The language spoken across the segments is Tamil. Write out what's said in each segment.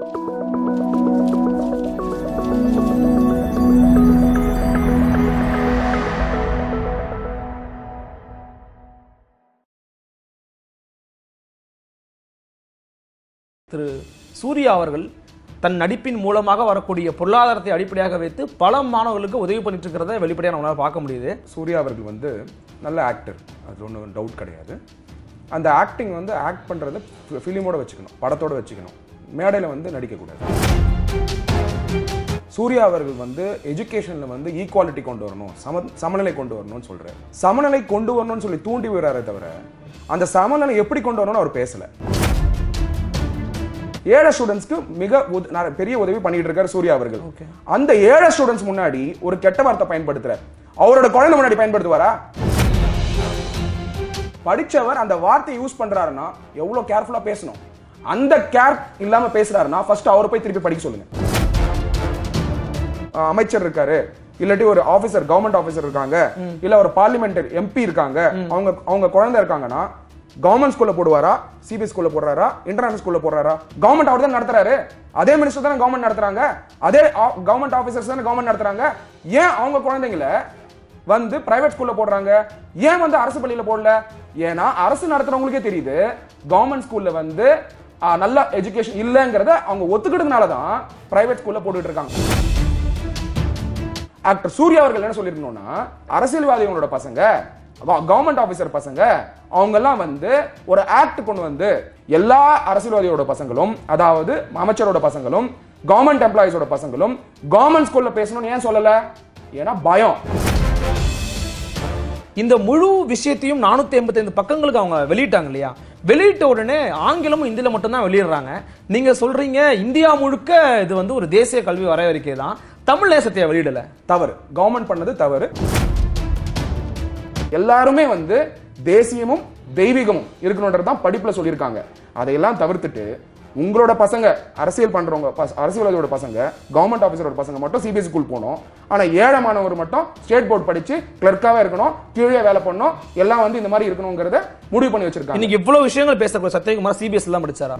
திரு சூர்யா அவர்கள் தன் நடிப்பின் மூலமாக வரக்கூடிய பொருளாதாரத்தை அடிப்படையாக வைத்து பல மாணவர்களுக்கு உதவி பண்ணிட்டு இருக்கிறத வெளிப்படையாக நம்மளால பார்க்க முடியுது சூர்யா அவர்கள் வந்து நல்ல ஆக்டர் அது ஒன்றும் டவுட் கிடையாது அந்த ஆக்டிங் வந்து ஆக்ட் பண்ணுறது ஃபிலிமோட வச்சுக்கணும் படத்தோட வச்சுக்கணும் மேடையில் வந்து நடிக்கக்கூடாது சூர்யா அவர்கள் வந்து எஜுகேஷனில் வந்து ஈக்குவாலிட்டி கொண்டு வரணும் சம சமநிலை கொண்டு வரணும்னு சொல்கிறார் சமநிலை கொண்டு வரணும்னு சொல்லி தூண்டி விடுறாரே தவிர அந்த சமநிலை எப்படி கொண்டு வரணும்னு அவர் பேசலை ஏழை ஸ்டூடெண்ட்ஸ்க்கு மிக உத- நிறைய பெரிய உதவி பண்ணிட்டு இருக்காரு சூர்யா அவர்கள் அந்த ஏழை ஸ்டூடெண்ட்ஸ் முன்னாடி ஒரு கெட்ட வார்த்தை பயன்படுத்துறார் அவரோட குழந்தை முன்னாடி பயன்படுத்துவாரா படிச்சவர் அந்த வார்த்தை யூஸ் பண்றாருன்னா எவ்வளவு கேர்ஃபுல்லா பேசணும் அந்த கேர் இல்லாம பேசுறாருன்னா ஃபர்ஸ்ட் அவரை போய் திருப்பி படிக்க சொல்லுங்க அஹ் அமைச்சர் இருக்காரு இல்லாட்டி ஒரு ஆபீசர் கவர்மெண்ட் ஆபீசர் இருக்காங்க இல்ல ஒரு பார்லிமெண்ட் எம்பி இருக்காங்க அவங்க அவங்க குழந்தை இருக்காங்கன்னா கவர்மெண்ட் ஸ்கூல்ல போடுவாரா சிபிஎஸ் ஸ்கூல்ல போடுறாரா இன்டர்நேஷனல் ஸ்கூல்ல போடுறாரா கவர்மெண்ட் அவர் தான் நடத்துறாரு அதே மினிஸ்டர் தானே கவர்மெண்ட் நடத்துறாங்க அதே கவர்மெண்ட் ஆபீசர்ஸ் தானே கவர்மெண்ட் நடத்துறாங்க ஏன் அவங்க குழந்தைங்களை வந்து பிரைவேட் ஸ்கூல்ல போடுறாங்க ஏன் வந்து அரசு பள்ளியில போடல ஏன்னா அரசு நடத்துறவங்களுக்கே தெரியுது கவர்மெண்ட் ஸ்கூல்ல வந்து ஆ, நல்ல எஜுகேஷன் இல்லைங்கிறத அவங்க ஒத்துக்கிட்டதுனால தான் பிரைவேட் ஸ்கூல்ல போட்டுட்டு இருக்காங்க ஆக்டர் சூர்யா அவர்கள் என்ன சொல்லிருக்கணும்னா அரசியல்வாதிகளோட பசங்க கவர்மெண்ட் ஆபீசர் பசங்க அவங்க எல்லாம் வந்து ஒரு ஆக்ட் கொண்டு வந்து எல்லா அரசியல்வாதியோட பசங்களும் அதாவது அமைச்சரோட பசங்களும் கவர்மெண்ட் எம்ப்ளாயிஸோட பசங்களும் கவர்மெண்ட் ஸ்கூல்ல பேசணும்னு ஏன் சொல்லல ஏன்னா பயம் இந்த முழு விஷயத்தையும் நானூத்தி எண்பத்தைந்து பக்கங்களுக்கு அவங்க வெளியிட்டாங்க இல்லையா வெளியிட்ட உடனே ஆங்கிலமும் இந்தியில மட்டும்தான் வெளியிடுறாங்க நீங்க சொல்றீங்க இந்தியா முழுக்க இது வந்து ஒரு தேசிய கல்வி வரையறிக்கை தான் தமிழ் நேசத்தைய வெளியிடல தவறு கவர்மெண்ட் பண்ணது தவறு எல்லாருமே வந்து தேசியமும் தெய்வீகமும் இருக்கணுன்றது தான் படிப்புல சொல்லியிருக்காங்க அதையெல்லாம் தவிர்த்துட்டு உங்களோட பசங்க அரசியல் பண்றவங்க பச- அரசியல்வாதியோட பசங்க கவர்மெண்ட் ஆபீசரோட பசங்க மட்டும் சிபிஎஸ் ஸ்கூல் போகணும் ஆனா ஏழை மாணவர் மட்டும் ஸ்டேட் போர்ட் படிச்சு கிளர்க்காவே இருக்கணும் கீழே வேலை பண்ணணும் எல்லாம் வந்து இந்த மாதிரி இருக்கணுங்கிறத முடிவு பண்ணி வச்சிருக்காங்க இன்னைக்கு இவ்வளவு விஷயங்கள் பேசக்கூடிய சத்யகுமார் சிபிஎஸ் எல்லாம் படிச்சாரா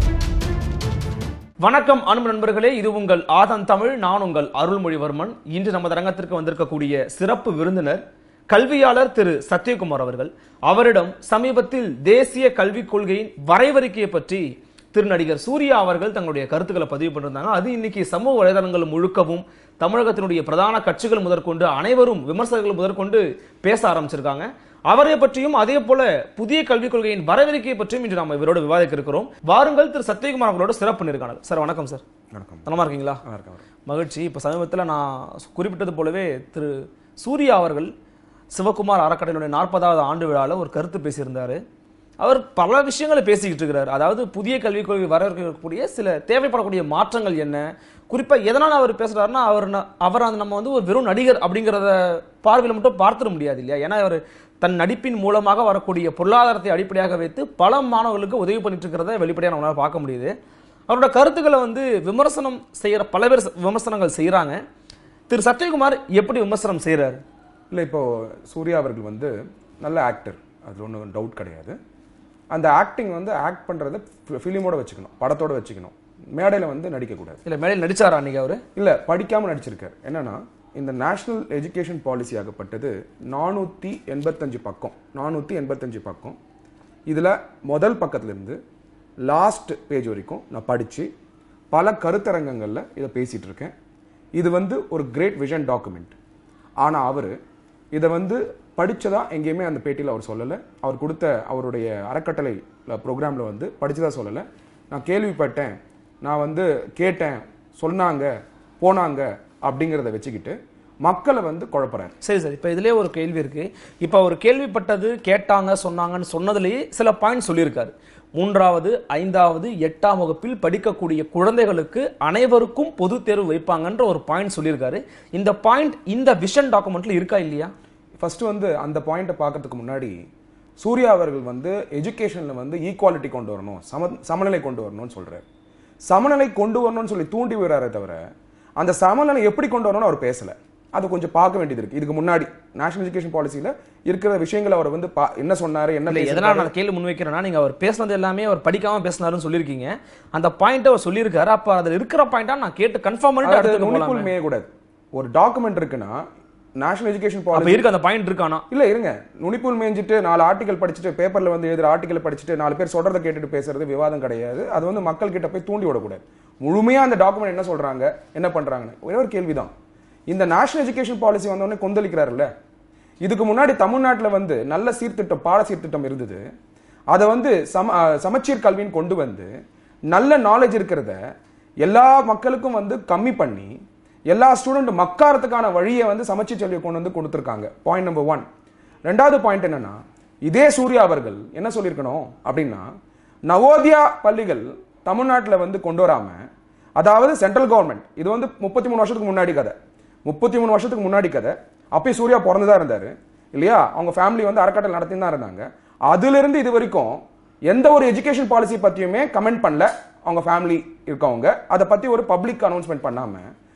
வணக்கம் அன்பு நண்பர்களே இது உங்கள் ஆதன் தமிழ் நான் உங்கள் அருள்மொழிவர்மன் இன்று நமது அரங்கத்திற்கு வந்திருக்கக்கூடிய சிறப்பு விருந்தினர் கல்வியாளர் திரு சத்யகுமார் அவர்கள் அவரிடம் சமீபத்தில் தேசிய கல்விக் கொள்கையின் வரைவறிக்கையை பற்றி திருநடிகர் சூர்யா அவர்கள் தங்களுடைய கருத்துக்களை பதிவு பண்ணிருந்தாங்க அது இன்னைக்கு சமூக வலைதளங்கள் முழுக்கவும் தமிழகத்தினுடைய பிரதான கட்சிகள் முதற்கொண்டு அனைவரும் விமர்சகர்கள் முதற்கொண்டு பேச ஆரம்பிச்சிருக்காங்க அவரை பற்றியும் அதே போல புதிய கல்விக் கொள்கையின் வரவிருக்கையை பற்றியும் இன்று நாம் இவரோடு விவாதிக்க இருக்கிறோம் வாருங்கள் திரு சத்யகுமார் அவர்களோட சிறப்பு நேர்காணல் சார் வணக்கம் சார் வணக்கம் நலமா இருக்கீங்களா நல்லா இருக்கேன், வணக்கம். மகிழ்ச்சி இப்போ சமீபத்தில் நான் குறிப்பிட்டது போலவே திரு சூர்யா அவர்கள் சிவகுமார் அறக்கட்டளையுடைய நாற்பதாவது ஆண்டு விழாவில் ஒரு கருத்து பேசியிருந்தாரு அவர் பல விஷயங்களை பேசிக்கிட்டு இருக்கிறார் அதாவது புதிய கல்விக் கொள்கை வர இருக்கக்கூடிய சில தேவைப்படக்கூடிய மாற்றங்கள் என்ன குறிப்பா எதனால அவர் பேசுறாருன்னா அவர் ந- அவர் அந்த நம்ம வந்து ஒரு வெறும் நடிகர் அப்படிங்கிறத பார்வையில் மட்டும் பார்த்துட முடியாது இல்லையா ஏன்னா அவர் தன் நடிப்பின் மூலமாக வரக்கூடிய பொருளாதாரத்தை அடிப்படையாக வைத்து பல மாணவர்களுக்கு உதவி பண்ணிட்டு இருக்கிறத வெளிப்படையாக நம்மளால பார்க்க முடியுது அவரோட கருத்துக்களை வந்து விமர்சனம் செய்யற பல பேர் விமர்சனங்கள் செய்றாங்க திரு சத்யகுமார் எப்படி விமர்சனம் செய்றாரு இல்லை இப்போ சூர்யா அவர்கள் வந்து நல்ல ஆக்டர் அது ஒன்றும் டவுட் கிடையாது அந்த ஆக்டிங் வந்து ஆக்ட் பண்ணுறது ஃபிலிமோட வச்சுக்கணும் படத்தோட வச்சுக்கணும் மேடையில் வந்து நடிக்கக்கூடாது இல்ல மேடையில் நடிச்சாரா அன்னைக்கு அவரு இல்லை படிக்காமல் நடிச்சிருக்காரு என்னன்னா இந்த நேஷனல் எஜுகேஷன் பாலிசி ஆகப்பட்டது நானூற்றி எண்பத்தஞ்சு பக்கம் நானூற்றி எண்பத்தஞ்சு பக்கம் இதில் முதல் பக்கத்துலேருந்து லாஸ்ட் பேஜ் வரைக்கும் நான் படித்து பல கருத்தரங்கங்களில் இதை பேசிகிட்டு இருக்கேன் இது வந்து ஒரு கிரேட் விஷன் டாக்குமெண்ட் ஆனால் அவர் இதை வந்து படிச்சதா எங்கேயுமே அந்த பேட்டியில் அவர் சொல்லலை அவர் கொடுத்த அவருடைய அறக்கட்டளை ப்ரோக்ராமில் வந்து படிச்சதா சொல்லலை நான் கேள்விப்பட்டேன் நான் வந்து கேட்டேன் சொன்னாங்க போனாங்க அப்படிங்கிறத வச்சுக்கிட்டு மக்களை வந்து குழப்புறாரு சரி சரி இப்போ இதுலயே ஒரு கேள்வி இருக்கு இப்போ அவர் கேள்விப்பட்டது கேட்டாங்க சொன்னாங்கன்னு சொன்னதுலேயே சில பாயிண்ட் சொல்லியிருக்காரு மூன்றாவது ஐந்தாவது எட்டாம் வகுப்பில் படிக்கக்கூடிய குழந்தைகளுக்கு அனைவருக்கும் பொது தேர்வு வைப்பாங்கன்ற ஒரு பாயிண்ட் சொல்லியிருக்காரு இந்த பாயிண்ட் இந்த விஷன் டாக்குமெண்ட்ல இருக்கா இல்லையா ஃபர்ஸ்ட் வந்து அந்த பாயிண்ட்டை பார்க்கறதுக்கு முன்னாடி சூர்யா அவர்கள் வந்து எஜுகேஷனில் வந்து ஈக்குவாலிட்டி கொண்டு வரணும் சம சமநிலை கொண்டு வரணும்னு சொல்றாரு சமநிலை கொண்டு வரணும்னு சொல்லி தூண்டி விடுறாரே தவிர அந்த சமநிலை எப்படி கொண்டு வரணும்னு அவர் பேசல அதை கொஞ்சம் பார்க்க வேண்டியது இருக்கு இதுக்கு முன்னாடி நேஷனல் எஜுகேஷன் பாலிசியில இருக்கிற விஷயங்களை அவர் வந்து பா- என்ன சொன்னாரு என்ன இல்ல பேசியிருக்காரு, எதனால நான் கேள்வி முன்வைக்கிறேன்னா நீங்க அவர் பேசுனது எல்லாமே அவர் படிக்காம பேசினாருன்னு சொல்லியிருக்கீங்க அந்த பாயிண்ட் அவர் சொல்லியிருக்காரு அப்ப அதுல இருக்கிற பாயிண்டா நான் கேட்டு கன்ஃபார்ம் பண்ணிட்டு அதாவது அடுத்து நுனிப்புல் போலாம் மேயக்கூடாது ஒரு டாக்குமெண்ட் இருக்குன்னா நேஷனல் எஜுகேஷன் அப்ப பாலிசி இருக்கு அந்த பாயிண்ட் இருக்கானா இல்ல இருங்க நுனிப்புல் மேய்ஞ்சிட்டு நாலு ஆர்டிகல் படிச்சுட்டு பேப்பர்ல வந்து எழுதுற ஆர்டிகல் படிச்சுட்டு நாலு பேர் சொல்றதை கேட்டுட்டு பேசுறது விவாதம் கிடையாது அது வந்து மக்கள் கிட்ட போய் தூண்டி விடக்கூடாது முழுமையா அந்த டாக்குமெண்ட் என்ன சொல்றாங்க என்ன பண்றாங்கன்னு ஒரே ஒரு கேள்விதான் இந்த நேஷனல் எஜுகேஷன் பாலிசி வந்தோடனே கொந்தளிக்கிறாருல்ல இதுக்கு முன்னாடி தமிழ்நாட்டுல வந்து நல்ல சீர்திட்டம் பாட சீர்திட்டம் இருந்தது அதை வந்து சம அஹ் சமச்சீர் கல்வின்னு கொண்டு வந்து நல்ல நாலேஜ் இருக்கிறத எல்லா மக்களுக்கும் வந்து கம்மி பண்ணி எல்லா ஸ்டூடெண்ட் மக்காரத்துக்கான வழியை வந்து சமச்சீர் கல்வியை கொண்டு வந்து கொடுத்துருக்காங்க பாயிண்ட் நம்பர் ஒன் ரெண்டாவது பாயிண்ட் என்னன்னா இதே சூர்யா அவர்கள் என்ன சொல்லியிருக்கணும் அப்படின்னா நவோதியா பள்ளிகள் தமிழ்நாட்டில் வந்து கொண்டு வராம அதாவது சென்ட்ரல் கவர்மெண்ட் இது வந்து முப்பத்தி மூணு வருஷத்துக்கு முன்னாடி கதை முப்பத்தி மூணு வருஷத்துக்கு முன்னாடி கதை அப்பயும் சூர்யா பிறந்துதான் இருந்தாரு இல்லையா அவங்க ஃபேமிலி வந்து அறக்கட்டளை நடத்தி தான் இருந்தாங்க அதுல இருந்து இது வரைக்கும் எந்த ஒரு எஜுகேஷன் பாலிசி பத்தியுமே கமெண்ட் பண்ணல அவங்க ஃபேமிலி இருக்கவங்க அதை பத்தி ஒரு பப்ளிக் அனௌன்ஸ்மெண்ட் பண்ணாம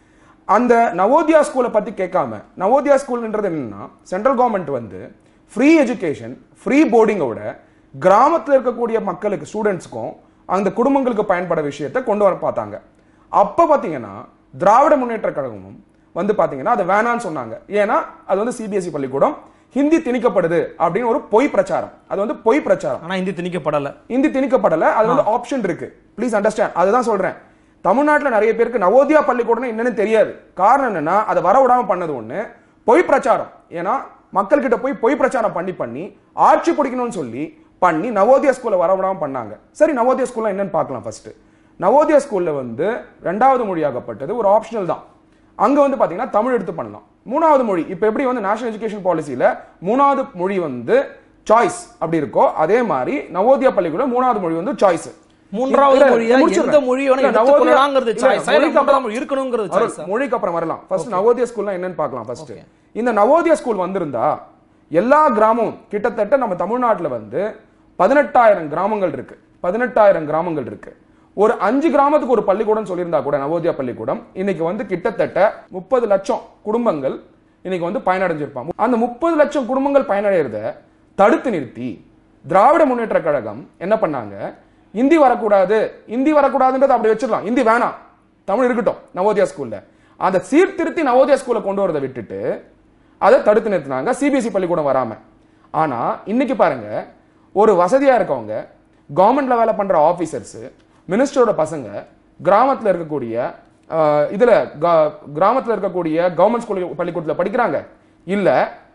அந்த நவோதியா ஸ்கூலை பத்தி கேட்காம நவோதியா ஸ்கூல்ன்றது என்னன்னா சென்ட்ரல் கவர்மெண்ட் வந்து ஃப்ரீ எஜுகேஷன் ஃப்ரீ போர்டிங்கோட கிராமத்துல இருக்கக்கூடிய மக்களுக்கு ஸ்டூடெண்ட்ஸ்க்கும் அந்த குடும்பங்களுக்கு பயன்பட விஷயத்தை கொண்டு வர பார்த்தாங்க அப்ப பாத்தீங்கன்னா திராவிட முன்னேற்ற கழகமும் வந்து பாத்தீங்கன்னா அது வேணான்னு சொன்னாங்க ஏன்னா அது வந்து சிபிஎஸ்இ பள்ளிக்கூடம் ஹிந்தி திணிக்கப்படுது அப்படின்னு ஒரு பொய் பிரச்சாரம் அது வந்து பொய் பிரச்சாரம் ஆனா இந்தி திணிக்கப்படல இந்தி திணிக்கப்படல அது வந்து ஆப்ஷன் இருக்கு ப்ளீஸ் அண்டர்ஸ்டாண்ட் அதுதான் சொல்றேன் தமிழ்நாட்டுல நிறைய பேருக்கு நவோதியா பள்ளிக்கூடம் என்னன்னு தெரியாது காரணம் என்னன்னா அதை வர விடாம பண்ணது ஒண்ணு பொய் பிரச்சாரம் ஏன்னா மக்கள்கிட்ட போய் பொய் பிரச்சாரம் பண்ணி பண்ணி ஆட்சி பிடிக்கணும்னு சொல்லி பண்ணி நவோதியா ஸ்கூல்ல வர விடாம பண்ணாங்க சரி நவோதியா ஸ்கூல்ல என்னன்னு பார்க்கலாம் ஃபர்ஸ்ட் நவோதியா ஸ்கூல்ல வந்து ரெண்டாவது மொழியாகப்பட்டது ஒரு ஆப்ஷனல் தான் அங்க வந்து பாத்தீங்கன்னா தமிழ் எடுத்து பண்ணலாம் மூணாவது மொழி இப்ப எப்படி வந்து நேஷனல் எஜுகேஷன் பாலிசியில மூணாவது மொழி வந்து சாய்ஸ் அப்படி இருக்கோ அதே மாதிரி நவோதியா பள்ளிக்கூட மூணாவது மொழி வந்து சாய்ஸ் மூன்றாவது இல்ல, மொழியா முடிச்சிடுறேன். எந்த மொழி வேணா இல்ல, எடுத்துக்கொள்ளலாங்கிறது நவோதியா- choice. இல்ல, இல்ல, மொழிக்கு மூன்றாவது அப்புறம் மொழி இருக்கணுங்கிறது அருள், choice. மொழிக்கு அப்புறம் வரலாம் ஃபர்ஸ்ட் நவோதியா ஸ்கூல்னா என்னன்னு பார்க்கலாம் ஃபர்ஸ்ட் இந்த நவோதியா ஸ்கூல் வந்திருந்தா எல்லா கிராமமும் கிட்டத்தட்ட நம்ம தமிழ்நாட்டுல வந்து பதினெட்டாயிரம் கிராமங்கள் இருக்கு பதினெட்டாயிரம் கிராமங்கள் இருக்கு ஒரு அஞ்சு கிராமத்துக்கு ஒரு பள்ளிக்கூடம் சொல்லியிருந்தா கூட நவோதியா பள்ளிக்கூடம் இன்னைக்கு வந்து கிட்டத்தட்ட முப்பது லட்சம் குடும்பங்கள் இன்னைக்கு வந்து பயனடைஞ்சிருப்பாங்க அந்த முப்பது லட்சம் குடும்பங்கள் பயனடைகிறத தடுத்து நிறுத்தி திராவிட முன்னேற்ற கழகம் என்ன பண்ணாங்க இந்தி வரக்கூடாது இந்தி வரக்கூடாதுன்றதை அப்படி வச்சிடலாம் இந்தி வேணாம் தமிழ் இருக்கட்டும் நவோதியா ஸ்கூல்ல அந்த சீர்திருத்தி நவோதியா ஸ்கூல்ல கொண்டு வரதை விட்டுட்டு அதை தடுத்து நிறுத்தினாங்க சிபிஎஸ்இ பள்ளிக்கூடம் வராம ஆனா இன்னைக்கு பாருங்க ஒரு வசதியா இருக்கவங்க கவர்மெண்ட்ல வேலை பண்ற ஆபீசர்ஸ் மினிஸ்டரோட பசங்க கிராமத்துல இருக்கக்கூடிய அஹ், இதுல க- கிராமத்துல இருக்கக்கூடிய கவர்மெண்ட் ஸ்கூல் பள்ளிக்கூடத்துல படிக்கிறாங்க இல்ல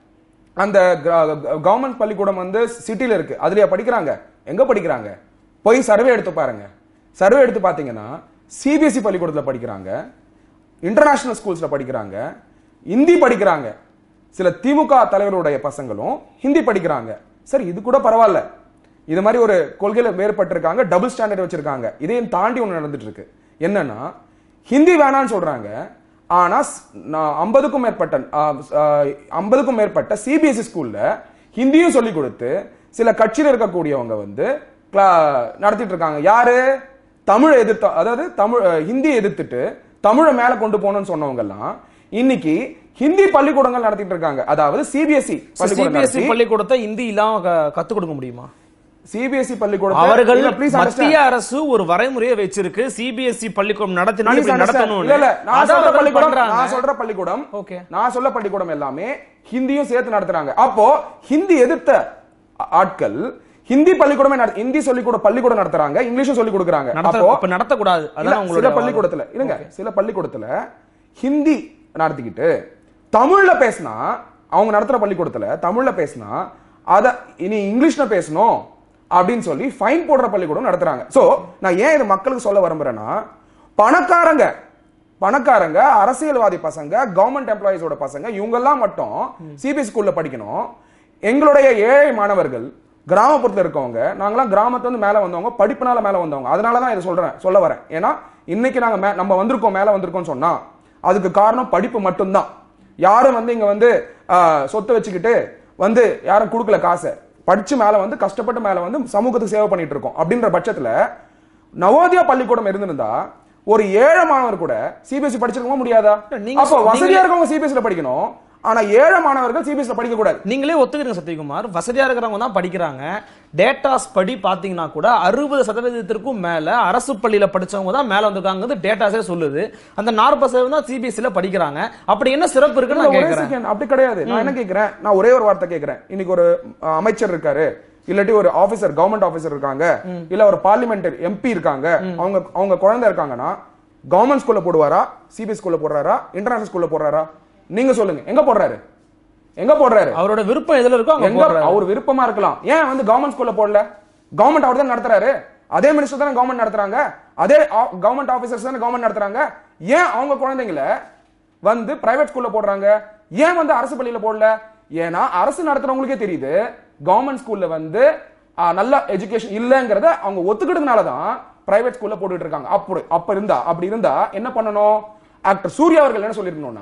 அந்த கவர்மெண்ட் பள்ளிக்கூடம் வந்து சிட்டில இருக்கு அதுலயா படிக்கிறாங்க எங்க படிக்கிறாங்க போய் சர்வே எடுத்து பாருங்க சர்வே எடுத்து பாத்தீங்கன்னா சிபிஎஸ்இ பள்ளிக்கூடத்துல படிக்கிறாங்க இன்டர்நேஷனல் ஸ்கூல்ஸ்ல படிக்கிறாங்க ஹிந்தி படிக்கிறாங்க சில திமுக தலைவருடைய பசங்களும் ஹிந்தி படிக்கிறாங்க சரி இது கூட பரவாயில்ல இது மாதிரி ஒரு கொள்கையில வேறுபட்டிருக்காங்க டபுள் ஸ்டாண்டர்ட் வச்சிருக்காங்க இதையும் தாண்டி ஒன்று நடந்துட்டு இருக்கு என்னன்னா ஹிந்தி வேணான்னு சொல்றாங்க ஆனா ஐம்பதுக்கும் மேற்பட்ட ஐம்பதுக்கும் மேற்பட்ட சிபிஎஸ்இ ஸ்கூல்ல ஹிந்தியும் சொல்லி கொடுத்து சில கட்சியில் இருக்கக்கூடியவங்க வந்து கிளா- நடத்திட்டு இருக்காங்க யாரு தமிழை எதிர்த்த அதாவது தமிழ் அஹ், ஹிந்தி எதிர்த்துட்டு தமிழை மேல கொண்டு போகணும்னு சொன்னவங்க எல்லாம் இன்னைக்கு ஹிந்தி பள்ளிக்கூடங்கள் நடத்திட்டு இருக்காங்க அதாவது சிபிஎஸ்இ சிபிஎஸ்இ பள்ளிக்கூடத்தை இந்தி இல்லாம க- கத்துக் கொடுக்க முடியுமா சிபிஎஸ்இ பள்ளிக்கூடம் அவர்கள் ப்ளீஸ் மத்திய அரசு ஒரு வரைமுறையை வச்சிருக்கு சிபிஎஸ்இ பள்ளிக்கூடம் நடத்தினா Please இப்படி understand. நடத்தணும்னு இல்ல, இல்ல, நான் அதான் சொல்ற அவர்கள் பள்ளிக்கூடம் பண்றாங்க. நான் சொல்ற பள்ளிக்கூடம் Okay. நான் சொல்ல பள்ளிக்கூடம் எல்லாமே ஹிந்தியும் சேர்த்து நடத்துறாங்க அப்போ ஹிந்தி எதிர்த்த ஆ- ஆட்கள் ஹிந்தி பள்ளிக்கூடமே நட- ஹிந்தி சொல்லி கூட பள்ளிக்கூடம் நடத்துறாங்க இங்கிலீஷும் சொல்லி கொடுக்குறாங்க நடத்த அப்போ இப்ப நடத்தக்கூடாது இல்ல, அதான் சில உங்களுடைய பள்ளிக்கூடத்துல இல்லங்க சில பள்ளிக்கூடத்துல ஹிந்தி நடத்திக்கிட்டு தமிழ்ல பேசினா அவங்க நடத்துற பள்ளிக்கூடத்துல தமிழ்ல பேசினா அத இனி இங்கிலீஷ்ல பேசணும் அப்படின்னு சொல்லி ஃபைன் போடுற பள்ளிக்கூடம் நடத்துறாங்க சோ நான் ஏன் இது மக்களுக்கு சொல்ல விரும்புறேன்னா பணக்காரங்க பணக்காரங்க அரசியல்வாதி பசங்க கவர்மெண்ட் எம்ப்ளாயிஸோட பசங்க இவங்கெல்லாம் மட்டும் சிபிஎஸ் ஸ்கூல்ல படிக்கணும் எங்களுடைய ஏழை மாணவர்கள் கிராமப்புறத்துல இருக்கவங்க நாங்களாம் கிராமத்துல இருந்து மேல வந்தவங்க படிப்புனால மேல வந்தவங்க அதனால தான் இதை சொல்றேன் சொல்ல வரேன் ஏன்னா இன்னைக்கு நாங்க மே- நம்ம வந்திருக்கோம் மேல வந்திருக்கோம்னு சொன்னா அதுக்கு காரணம் படிப்பு மட்டும்தான் யாரும் வந்து இங்க வந்து ஆஹ், சொத்தை வச்சுக்கிட்டு வந்து யாரும் கொடுக்கல காசை படிச்சு மேல வந்து கஷ்டப்பட்டு மேல வந்து சமூகத்துக்கு சேவை பண்ணிட்டு இருக்கோம் அப்படின்ற பட்சத்துல நவோதயா பள்ளிக்கூடம் இருந்திருந்தா ஒரு ஏழை மாணவர் கூட சிபிஎஸ்சி படிச்சிருக்க முடியாதா நீங்க அப்போ சொ- வசதியா இருக்கவங்க சிபிஎஸ்சில படிக்கணும் ஆனா ஏழை மாணவர்கள் சிபிஎஸ்சில படிக்க கூடாது நீங்களே ஒத்துக்கிறீங்க சத்யகுமார் வசதியா இருக்கிறவங்க தான் படிக்கிறாங்க டேட்டாஸ் படி பாத்தீங்கன்னா கூட அறுபது சதவீதத்திற்கும் மேல அரசு பள்ளியில படிச்சவங்க தான் மேல வந்திருக்காங்க டேட்டாஸே சொல்லுது அந்த நாற்பது சதவீதம் தான் சிபிஎஸ்சில படிக்கிறாங்க அப்படி என்ன சிறப்பு இருக்குன்னு நான் ஒரே கேட்கிறேன் செகண்ட் அப்படி கிடையாது நான் என்ன கேக்குறேன் நான் ஒரே ஒரு வார்த்தை கேக்குறேன் இன்னைக்கு ஒரு அஹ், அமைச்சர் இருக்காரு இல்லாட்டி ஒரு ஆபீசர் கவர்மெண்ட் ஆபீசர் இருக்காங்க இல்ல ஒரு பார்லிமெண்ட் எம்பி இருக்காங்க அவங்க அவங்க குழந்தை இருக்காங்கன்னா கவர்மெண்ட் ஸ்கூல்ல போடுவாரா சிபிஎஸ் ஸ்கூல்ல போடுறாரா இன்டர்நேஷனல் ஸ்கூல்ல போடுறாரா நீங்க சொல்லுங்க எங்க போடுறாரு எங்க போடுறாரு அவரோட விருப்பம் எதுல இருக்கோ அங்க எங்க போடுறாரு. அவர் விருப்பமா இருக்கலாம் ஏன் வந்து கவர்மெண்ட் ஸ்கூல்ல போடல கவர்மெண்ட் அவர் தான் நடத்துறாரு அதே மினிஸ்டர் தானே கவர்மெண்ட் நடத்துறாங்க அதே கவர்மெண்ட் ஆபீசர்ஸ் தானே கவர்மெண்ட் நடத்துறாங்க ஏன் அவங்க குழந்தைங்கள வந்து பிரைவேட் ஸ்கூல்ல போடுறாங்க ஏன் வந்து அரசு பள்ளியில போடல ஏன்னா அரசு நடத்துறவங்களுக்கே தெரியுது கவர்மெண்ட் ஸ்கூல்ல வந்து ஆ, நல்ல எஜுகேஷன் இல்லங்கறத அவங்க ஒத்துக்கிட்டதுனால தான் பிரைவேட் ஸ்கூல்ல போட்டுட்டு இருக்காங்க அப்படி அப்ப இருந்தா அப்படி இருந்தா என்ன பண்ணணும் ஆக்டர் சூர்யா அவர்கள் என்ன சொல்லிருக்கணும்னா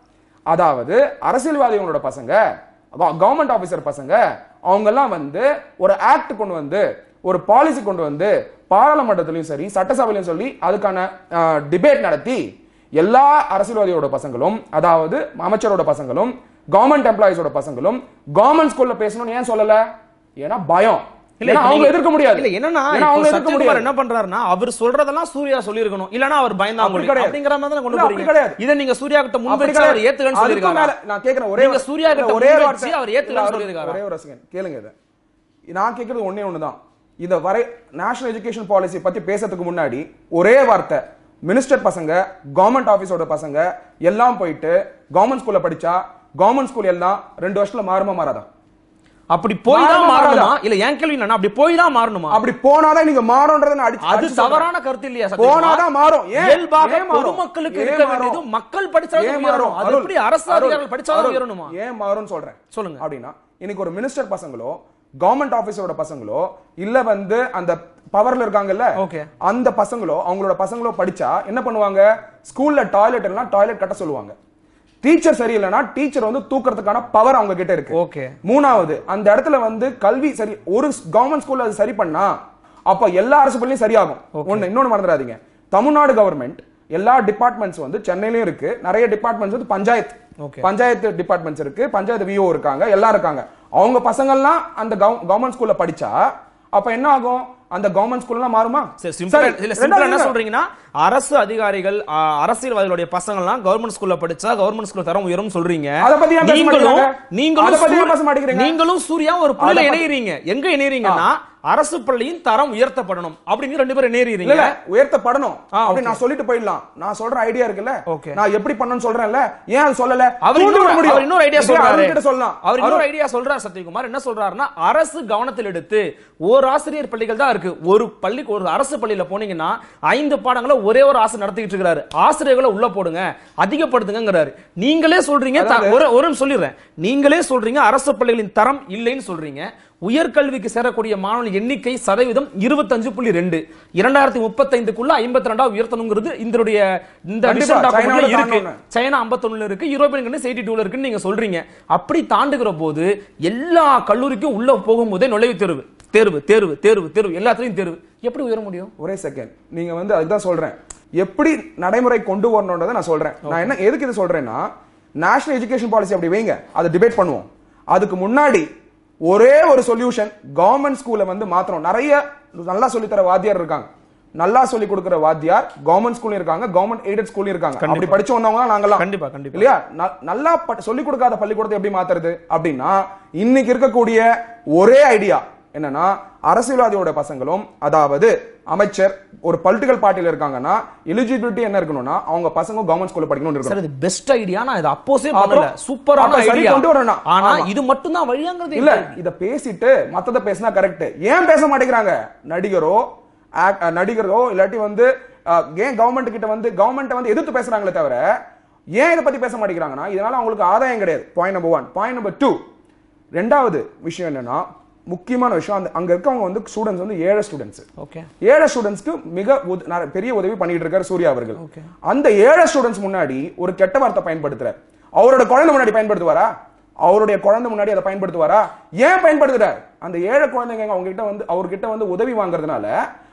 அதாவது அரசியல்வாதிகளோட பசங்க கவர்மெண்ட் ஆபீசர் பசங்க அவங்க எல்லாம் வந்து ஒரு ஆக்ட் கொண்டு வந்து ஒரு பாலிசி கொண்டு வந்து பாராளுமன்றத்திலையும் சரி சட்டசபையிலும் சொல்லி அதுக்கான டிபேட் நடத்தி எல்லா அரசியல்வாதியோட பசங்களும் அதாவது அமைச்சரோட பசங்களும் கவர்மெண்ட் எம்ப்ளாயிஸோட பசங்களும் கவர்மெண்ட் ஸ்கூல்ல பேசணும்னு ஏன் சொல்லல ஏன்னா பயம் இல்ல, ஏன்னா இப்ப அவங்க நீங்க- எதிர்க்க முடியாது இல்ல என்னன்னா ஏன்னா இப்போ அவங்க எதிர்க்க சத்யகுமார் முடியாது என்ன பண்றாருன்னா அவர் சொல்றதெல்லாம் சூர்யா சொல்லிருக்கணும் இல்லனா அவர் பயந்தா அப்படி முடியும் கிடையாது. அப்படிங்கிற மாதிரி தான் கொண்டு இல்ல, அப்படி போறீங்க கிடையாது. இத நீங்க சூர்யா கிட்ட முன் அப்படி வச்சு அவர் கிடையாது. ஏத்துக்கன்னு அதுக்கும் சொல்லிருக்காரு மேல நான் கேக்குறேன் ஒரே நீங்க ஒரு- சூர்யா கிட்ட ஒரே முன் ஒரு வச்சு வார்த்தை. அவர் இல்ல, ஏத்துக்கன்னு அவரு- சொல்லிருக்காரு ஒரே ஒரு செகண்ட் கேளுங்க இதை நான் கேக்குறது ஒண்ணே ஒண்ணுதான் இந்த வரை நேஷனல் எஜுகேஷன் பாலிசி பத்தி பேசுறதுக்கு முன்னாடி ஒரே வார்த்தை மினிஸ்டர் பசங்க கவர்மெண்ட் ஆபீஸோட பசங்க எல்லாம் போயிட்டு கவர்மெண்ட் ஸ்கூல்ல படிச்சா கவர்மெண்ட் ஸ்கூல் எல்லாம் ரெண்டு வருஷத்துல மாறுமா மாறாதா அப்படி போய் தான் மாறணும், மாறணுமா மாறாதா? இல்ல என் கேள்வி என்னன்னா அப்படி போய் தான் மாறணுமா அப்படி போனாதான் நீங்க மாறும்ன்றதை நான் அடிச்சு அது அடிச்சு சொல்றேன். தவறான கருத்து இல்லையா சத்யகுமார்? போனாதான் மாறும். ஏன்? இயல்பாக ஏன் மாறும்? பொதுமக்களுக்கு ஏன் இருக்க மாறும்? வேண்டியது மக்கள் படிச்சாலும் ஏன் உயரணும் மாறும்? அது அருள், எப்படி அரசு அருள், அதிகாரிகள் படிச்சாலும் அருள். உயரணுமா ஏன் மாறும்னு சொல்றேன் சொல்லுங்க. அப்படின்னா இன்னைக்கு ஒரு மினிஸ்டர் பசங்களோ கவர்மெண்ட் ஆபீஸரோட பசங்களோ இல்ல வந்து அந்த பவர்ல இருக்காங்கல்ல Okay. அந்த பசங்களோ அவங்களோட பசங்களோ படிச்சா என்ன பண்ணுவாங்க ஸ்கூல்ல டாய்லெட் எல்லாம் டாய்லெட் கட்ட சொல்லுவாங்க டீச்சர் சரியில்லைன்னா டீச்சர் வந்து தூக்குறதுக்கான பவர் அவங்க கிட்ட இருக்கு Okay. மூணாவது அந்த இடத்துல வந்து கல்வி சரி ஒரு கவர்மெண்ட் ஸ்கூல்ல அது சரி பண்ணா அப்ப எல்லா அரசு பள்ளியும் சரியாகும் ஒண்ணு இன்னொன்னு மறந்துடாதீங்க தமிழ்நாடு கவர்மெண்ட் எல்லா டிபார்ட்மெண்ட்ஸ் வந்து சென்னையிலயும் இருக்கு நிறைய டிபார்ட்மெண்ட்ஸ் வந்து பஞ்சாயத்து Okay. பஞ்சாயத்து டிபார்ட்மெண்ட்ஸ் இருக்கு பஞ்சாயத்து விஓ இருக்காங்க எல்லாம் இருக்காங்க அவங்க பசங்கள்லாம் அந்த கவர்மெண்ட் ஸ்கூல்ல படிச்சா அப்ப என்ன ஆகும் அந்த கவர்மெண்ட் ஸ்கூல்லாம் மாறுமா சரி, simple- சரி, இல்ல, simple என்ன ரெண்டாவது சொல்றீங்கன்னா அரசு அதிகாரிகள் ஆ, அரசியல்வாதிகளுடைய பசங்க எல்லாம் கவர்மெண்ட் ஸ்கூல்ல படிச்சா கவர்மெண்ட் ஸ்கூல் தரம் உயரும் சொல்றீங்க அத பத்தி ஏன் பேச நீங்களும் மாட்டேங்கிறாங்க? நீங்களும் அத பத்தி ஏன் சூரிய- பேச மாட்டேங்கிறீங்க? நீங்களும் சூர்யா ஒரு புள்ளில அத பத்தி- இணையறீங்க எங்க இணையறீங்கன்னா அரசு பள்ளியின் தரம் உயர்த்தப்படணும் அப்படின்னு ரெண்டு பேரும் இல்ல இணையறீங்க இல்ல உயர்த்தப்படணும் ஆ, அப்படி okay. நான் சொல்லிட்டு போயிடலாம் நான் சொல்ற ஐடியா இருக்குல்ல Okay. நான் எப்படி பண்ணணும்னு சொல்றேன்ல ஏன் அது சொல்லல அவர் தூண்டி இன்னொரு விட முடியும். அவர் இன்னொரு ஐடியா இப்ப சொல்றாரு அருண்கிட்ட சொல்லலாம் அவர் இன்னொரு அருண் ஐடியா சொல்றாரு சத்யகுமார் என்ன சொல்றாருன்னா அரசு கவனத்தில் எடுத்து ஒரு ஆசிரியர் பள்ளிகள் தான் இருக்கு ஒரு பள்ளிக்கு ஒரு அரசு பள்ளியில போனீங்கன்னா ஐந்து பாடங்களை ஒரே ஒரு ஆசிரியர் நடத்திட்டு இருக்காரு ஆசிரியர்களை உள்ள போடுங்க அதிகப்படுத்துங்கிறாரு நீங்களே சொல்றீங்க த- ஒரு ஒரு நிமிஷம் சொல்லிடுறேன் நீங்களே சொல்றீங்க அரசு பள்ளிகளின் தரம் இல்லைன்னு சொல்றீங்க உயர்கல்விக்கு சேரக்கூடிய மாணவர்கள் எண்ணிக்கை சதவீதம் இருபத்தஞ்சு புள்ளி ரெண்டு இரண்டாயிரத்தி முப்பத்தைந்துக்குள்ள ஐம்பத்தி ரெண்டாவது உயர்த்தணுங்கிறது இதனுடைய இந்த கண்டிப்பா, vision documentல சைனாவுல இருக்கு தாண்டணும். சைனா 51 இருக்கு யூரோப்பியன் கண்ட்ரிஸ் 82 இருக்குன்னு நீங்க சொல்றீங்க அப்படி தாண்டுகிற போது எல்லா கல்லூரிக்கும் உள்ள போகும்போதே நுழைவுத் தேர்வு தேர்வு தேர்வு தேர்வு தேர்வு எல்லாத்துலயும் தேர்வு எப்படி உயர முடியும் ஒரே செகண்ட் நீங்க வந்து அதுதான் சொல்றேன் எப்படி நடைமுறை கொண்டு வரணும்ன்றதை நான் சொல்றேன் நான் என்ன எதுக்கு இது சொல்றேன்னா நேஷனல் எஜுகேஷன் பாலிசி அப்படி வைங்க அதை டிபேட் பண்ணுவோம் அதுக்கு முன்னாடி ஒரே ஒரு சொல்யூஷன் கவர்மெண்ட் ஸ்கூல்ல வந்து மாத்திரம் நிறைய நல்லா சொல்லித் தர வாத்தியார் இருக்காங்க நல்லா சொல்லி கொடுக்கிற வாத்தியார் கவர்மெண்ட் ஸ்கூல்ல இருக்காங்க கவர்மெண்ட் எய்டட் ஸ்கூல்ல இருக்காங்க அப்படி படிச்சு வந்தவங்க நாங்கலாம் கண்டிப்பா, கண்டிப்பா. இல்லையா ந- நல்லா சொல்லி கொடுக்காத பள்ளிக்கூடத்தை எப்படி மாத்துறது அப்படின்னா இன்னைக்கு இருக்கக்கூடிய ஒரே ஐடியா என்னன்னா அரசியல்வாதியோட பசங்களும் அதாவது அமைச்சர் ஒரு பொலிட்டிக்கல் பார்ட்டில இருக்காங்கன்னா எலிஜிபிலிட்டி என்ன இருக்கணும்னா அவங்க பசங்க கவர்மெண்ட் ஸ்கூல்ல படிக்கணும்னு இருக்கணும் சார் இது பெஸ்ட் ஐடியா நான் இதை அப்போஸே அப்புறம் பண்ணல சூப்பரான அப்ப சரி ஐடியா கொண்டு வரணும். ஆனா ஆமா. இது மட்டும் தான் வழியாங்கிறது இல்ல இத பேசிட்டு மத்தத பேசினா கரெக்ட் ஏன் பேச மாட்டேங்கிறாங்க நடிகரோ act- அஹ், நடிகரோ இல்லாட்டி வந்து அஹ், ஏன் கவர்மெண்ட் கிட்ட வந்து கவர்மெண்ட் வந்து எதிர்த்து பேசுறாங்களே தவிர ஏன் இதை பத்தி பேச மாட்டேங்கிறாங்கன்னா இதனால அவங்களுக்கு ஆதாயம் கிடையாது point number one point number two ரெண்டாவது விஷயம் என்னன்னா முக்கியமான விஷயம் அந்த அங்க இருக்கவங்க வந்து ஸ்டூடெண்ட்ஸ் வந்து ஏழை ஸ்டூடெண்ட்ஸ் ஓகே ஏழை ஸ்டூடெண்ட்ஸ்க்கு மிக உத- நிறைய பெரிய உதவி பண்ணிட்டு இருக்காரு சூர்யா அவர்கள் Okay. அந்த ஏழை ஸ்டூடெண்ட்ஸ் முன்னாடி ஒரு கெட்ட வார்த்தை பயன்படுத்துறார் அவரோட குழந்தை முன்னாடி பயன்படுத்துவாரா அவருடைய குழந்தை முன்னாடி அதை பயன்படுத்துவாரா ஏன் பயன்படுத்துறார் அந்த ஏழை குழந்தைங்க அவங்க கிட்ட வந்து அவர்கிட்ட வந்து உதவி வாங்குறதுனால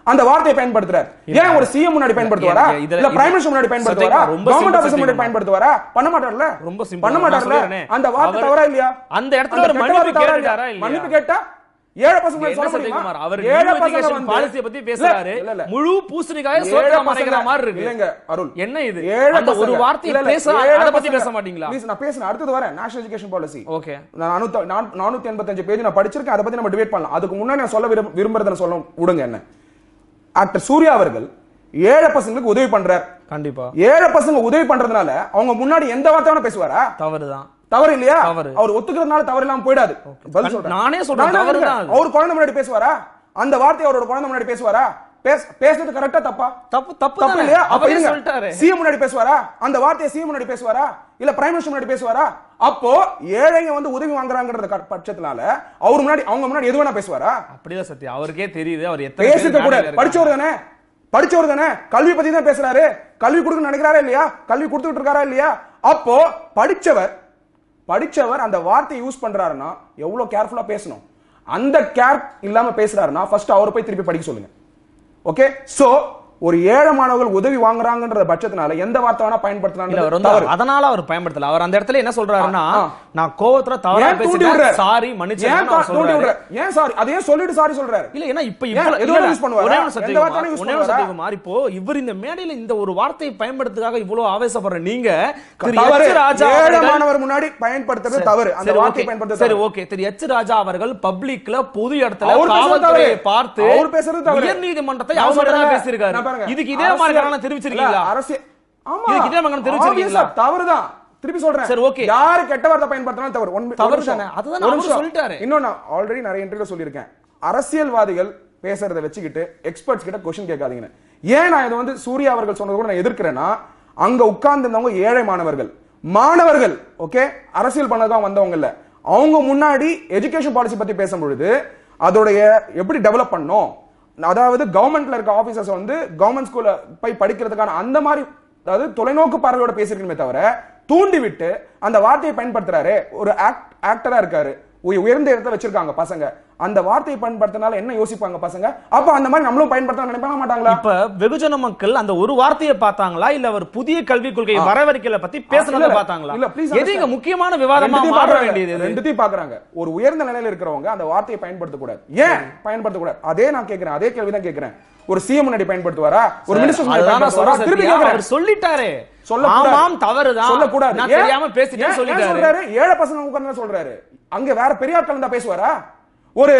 அந்த வார்த்தையை பயன்படுத்துறாரு ஏன் ஒரு சிஎம் முன்னாடி பயன்படுத்துவாரா ஏன் இதுல- இல்ல இது- பிரைம் மினிஸ்டர் முன்னாடி பயன்படுத்துவாரா சத்தியமா, ரொம்ப கவர்மெண்ட் simple ஆபீசர் முன்னாடி சத்தியமா. பயன்படுத்துவாரா பண்ண மாட்டார்ல ரொம்ப simple. பண்ண நான் மாட்டார்ல சொல்லிடுறேனே. அந்த வார்த்தை அவர் தவறா இல்லையா அந்த இடத்துல ஒரு கெட்ட மன்னிப்பு வார்த்தை தவறா கேட்டுட்டாரா இல்லையா? மன்னிப்பு கேட்டா ஏழை பசங்க என்ன சொல்ல முடியுமா சத்தியகுமார், அவர் ஏழை new பசங்க education வந்து- policy பத்தி பேசுறாரு இல்ல, இல்ல. முழு பூசணிக்காய ஏழை சோத்துல பசங்க- மறைக்கிற மாதிரி இருக்கு இல்லைங்க, அருள். என்ன இது ஏழை அந்த ஒரு பசங்க- வார்த்தையை இல்ல, இல்ல, பேச ஏழை அத பத்தி பசங்க- பேச மாட்டீங்களா Please, நான் பேசுறேன் அடுத்தது வரேன் நேஷனல் எஜுகேஷன் பாலிசி ஓகே நானூத்தி நான்- நானூத்தி எண்பத்தஞ்சு பேஜ் நான் படிச்சிருக்கேன் அதை பத்தி நம்ம டிபேட் பண்ணலாம் அதுக்கு முன்னாடி நான் சொல்ல விரும்- விரும்புறதை சொல்ல விடுங்க என்ன ஆக்டர் சூர்யா அவர்கள் ஏழை பசங்களுக்கு உதவி பண்றார் கண்டிப்பா ஏழை பசங்க உதவி பண்றதுனால அவங்க முன்னாடி எந்த வார்த்தை வேணா பேசுவாரா தவறுதான் தவறு இல்லையா தவறு. அவர் ஒத்துக்கிறதுனால தவறு இல்லாம போயிடாது பதில் சொல்றேன். நானே சொல்றேன், நானே தவறு சொல்றேன். தான் அது. அவர் குழந்தை முன்னாடி பேசுவாரா அந்த வார்த்தை அவரோட குழந்தை முன்னாடி பேசுவாரா பேச- பேசுறது கரெக்டா தப்பா தப்பு தப்பு தப்பு தானே? இல்லையா அப்ப அவரே இருங்க சொல்லிட்டாரு சிஎம் முன்னாடி பேசுவாரா அந்த வார்த்தையை சிஎம் முன்னாடி பேசுவாரா இல்ல பிரைம் மினிஸ்டர் முன்னாடி பேசுவாரா அப்போ ஏழைங்க வந்து உதவி வாங்குறாங்கன்ற க- பட்சத்தினால அவர் முன்னாடி அவங்க முன்னாடி எது வேணா பேசுவாரா அப்படிதான் சத்யா அவருக்கே தெரியுது அவர் எத்தனை பேசிருக்க பேர் கூட மேடையில இருக்காங்க. படிச்சவர் தானே படிச்சவர் தானே கல்வி பத்தி தான் பேசுறாரு கல்வி கொடுக்க நினைக்கிறாரா இல்லையா கல்வி கொடுத்துட்டு இருக்காரா இல்லையா அப்போ படிச்சவர் படிச்சவர் அந்த வார்த்தையை யூஸ் பண்றாருன்னா எவ்வளவு கேர்ஃபுல்லா பேசணும் அந்த கேர் இல்லாம பேசுறாருன்னா ஃபர்ஸ்ட் அவரை போய் திருப்பி படிக்க சொல்லுங்க ஓகே சோ ஒரு ஏழை மாணவர்கள் உதவி வாங்குறாங்கன்ற பட்சத்தினால எந்த வார்த்தை வேணா இல்ல அவர் பயன்படுத்தலாம் வந்து அதனால அவர் பயன்படுத்தல அவர் அந்த இடத்துல என்ன சொல்றாருன்னா ஆ. நான் கோவத்துல தவறா ஏன் தூண்டி பேசிட்டேன் விடுறாரு? சாரி ஏன் மன்னிச்சிருக்கேன்னு தா- அவர் தூண்டி சொல்றாரு விடுறாரு? ஏன் சாரி அதையே சொல்லிட்டு சாரி சொல்றாரு இல்ல ஏன்னா இப்ப ஏன்? இவ்வளவு எது இல்ல, வேணா இல்ல, use பண்ணுவாரா? ஒரே ஒரு எந்த சத்தியகுமார், வார்த்தையும் use ஒரே ஒரு பண்ணுவாரா? சத்தியகுமார், இப்போ இவர் இந்த மேடையில இந்த ஒரு வார்த்தையை பயன்படுத்துறதுக்காக இவ்வளவு ஆவேசப்படுற நீங்க திரு தவறு எச். ராஜா ஏழை அவர்கள் மாணவர் முன்னாடி பயன்படுத்துறது தவறு அந்த சரி, வார்த்தையை okay. பயன்படுத்துறது சரி தவறு. ஓகே திரு எச் ராஜா அவர்கள் பப்ளிக்ல பொது இடத்துல அவர் பேசுறது காவல்துறையை தவறு. பார்த்து அவர் பேசுறது தவறு. உயர் நீதிமன்றத்தை நான் அவமரியாதை சொல்றேன். பேசியிருக்காரு நான் பாருங்க. இதுக்கு இதே மாதிரி அரசியல் காரணம் தெரிவிச்சிருக்கீங்களா இல்ல, அரசியல் ஆமா இதுக்கு இதே மாதிரி தெரிவிச்சிருக்கீங்களா? Obvious ஆ தவறுதான் திருப்பி சொல்றேன் சரி, okay. யாரு கெட்ட வார்த்தை பயன்படுத்தினாலும் தவறு ஒன் தவறு ஒரு நிமிஷம். தானே? அதுதான் ஒரு அவரு நிமிஷம். சொல்லிட்டாரு. இன்னும் நான் ஆல்ரெடி நிறைய இன்டர்வியூ சொல்லியிருக்கேன் அரசியல்வாதிகள் பேசுறத வச்சுக்கிட்டு எக்ஸ்பர்ட்ஸ் கிட்ட கொஸ்டின் கேட்காதீங்க ஏன் நான் இதை வந்து சூர்யா அவர்கள் சொன்னது கூட நான் எதிர்க்கிறேன்னா அங்க உட்கார்ந்து இருந்தவங்க ஏழை மாணவர்கள் மாணவர்கள் ஓகே அரசியல் பண்ணதான் வந்தவங்க இல்ல அவங்க முன்னாடி எஜுகேஷன் பாலிசி பத்தி பேசும் பொழுது அதோடைய எப்படி டெவலப் பண்ணணும் அதாவது கவர்மெண்ட்ல இருக்க ஆபீசர்ஸ் வந்து கவர்மெண்ட் ஸ்கூல்ல போய் படிக்கிறதுக்கான அந்த மாதிரி அதாவது தொலைநோக்கு பார்வையோட பேசிருக்கணுமே தவிர தூண்டி விட்டு அந்த வார்த்தையை பயன்படுத்துறாரு ஒரு ஆக்டரா இருக்காரு உய- உயர்ந்த இடத்தை வச்சிருக்காங்க பசங்க அந்த வார்த்தையை பயன்படுத்தினால என்ன யோசிப்பாங்க பசங்க அப்ப அந்த மாதிரி நம்மளும் பயன்படுத்த நினைப்பாங்க மாட்டாங்களா இப்ப வெகுஜன மக்கள் அந்த ஒரு வார்த்தையை பார்த்தாங்களா இல்ல அவர் புதிய கல்விக் கொள்கை வரவரிக்கல பத்தி பேசுனதை இல்ல, பார்த்தாங்களா இல்ல, please எது இங்க understand. முக்கியமான விவாதமா ரெண்டுத்தையும் மாற பார்க்கறாங்க. வேண்டியது இது? ரெண்டுத்தையும் பாக்குறாங்க ஒரு உயர்ந்த நிலையில இருக்கிறவங்க அந்த வார்த்தையை பயன்படுத்தக்கூடாது ஏன் பயன்படுத்தக்கூடாது அதே நான் கேட்கிறேன் அதே கேள்விதான் கேட்கிறேன் ஒரு சிஎம் முன்னாடி பயன்படுத்துவாரா ஒரு மினிஸ்டர் முன்னாடி அதுதான் நான் பயன்படுத்துவாரா சொல்றேன் திருப்பி சத்யா. கேட்கிறேன் அவர் சொல்லிட்டாரே சொல்லக்கூடாது. ஆமாம் தவறுதான் சொல்லக்கூடாது நான் ஏன்? தெரியாம ஏன்? பேசிட்டேன்னு ஏன் சொல்லிட்டாரு சொல்றாரு ஏழை பசங்க உட்கார்ந்து சொல்றாரு அங்க வேற பெரிய ஆட்கள் இருந்தா பேசுவாரா ஒரு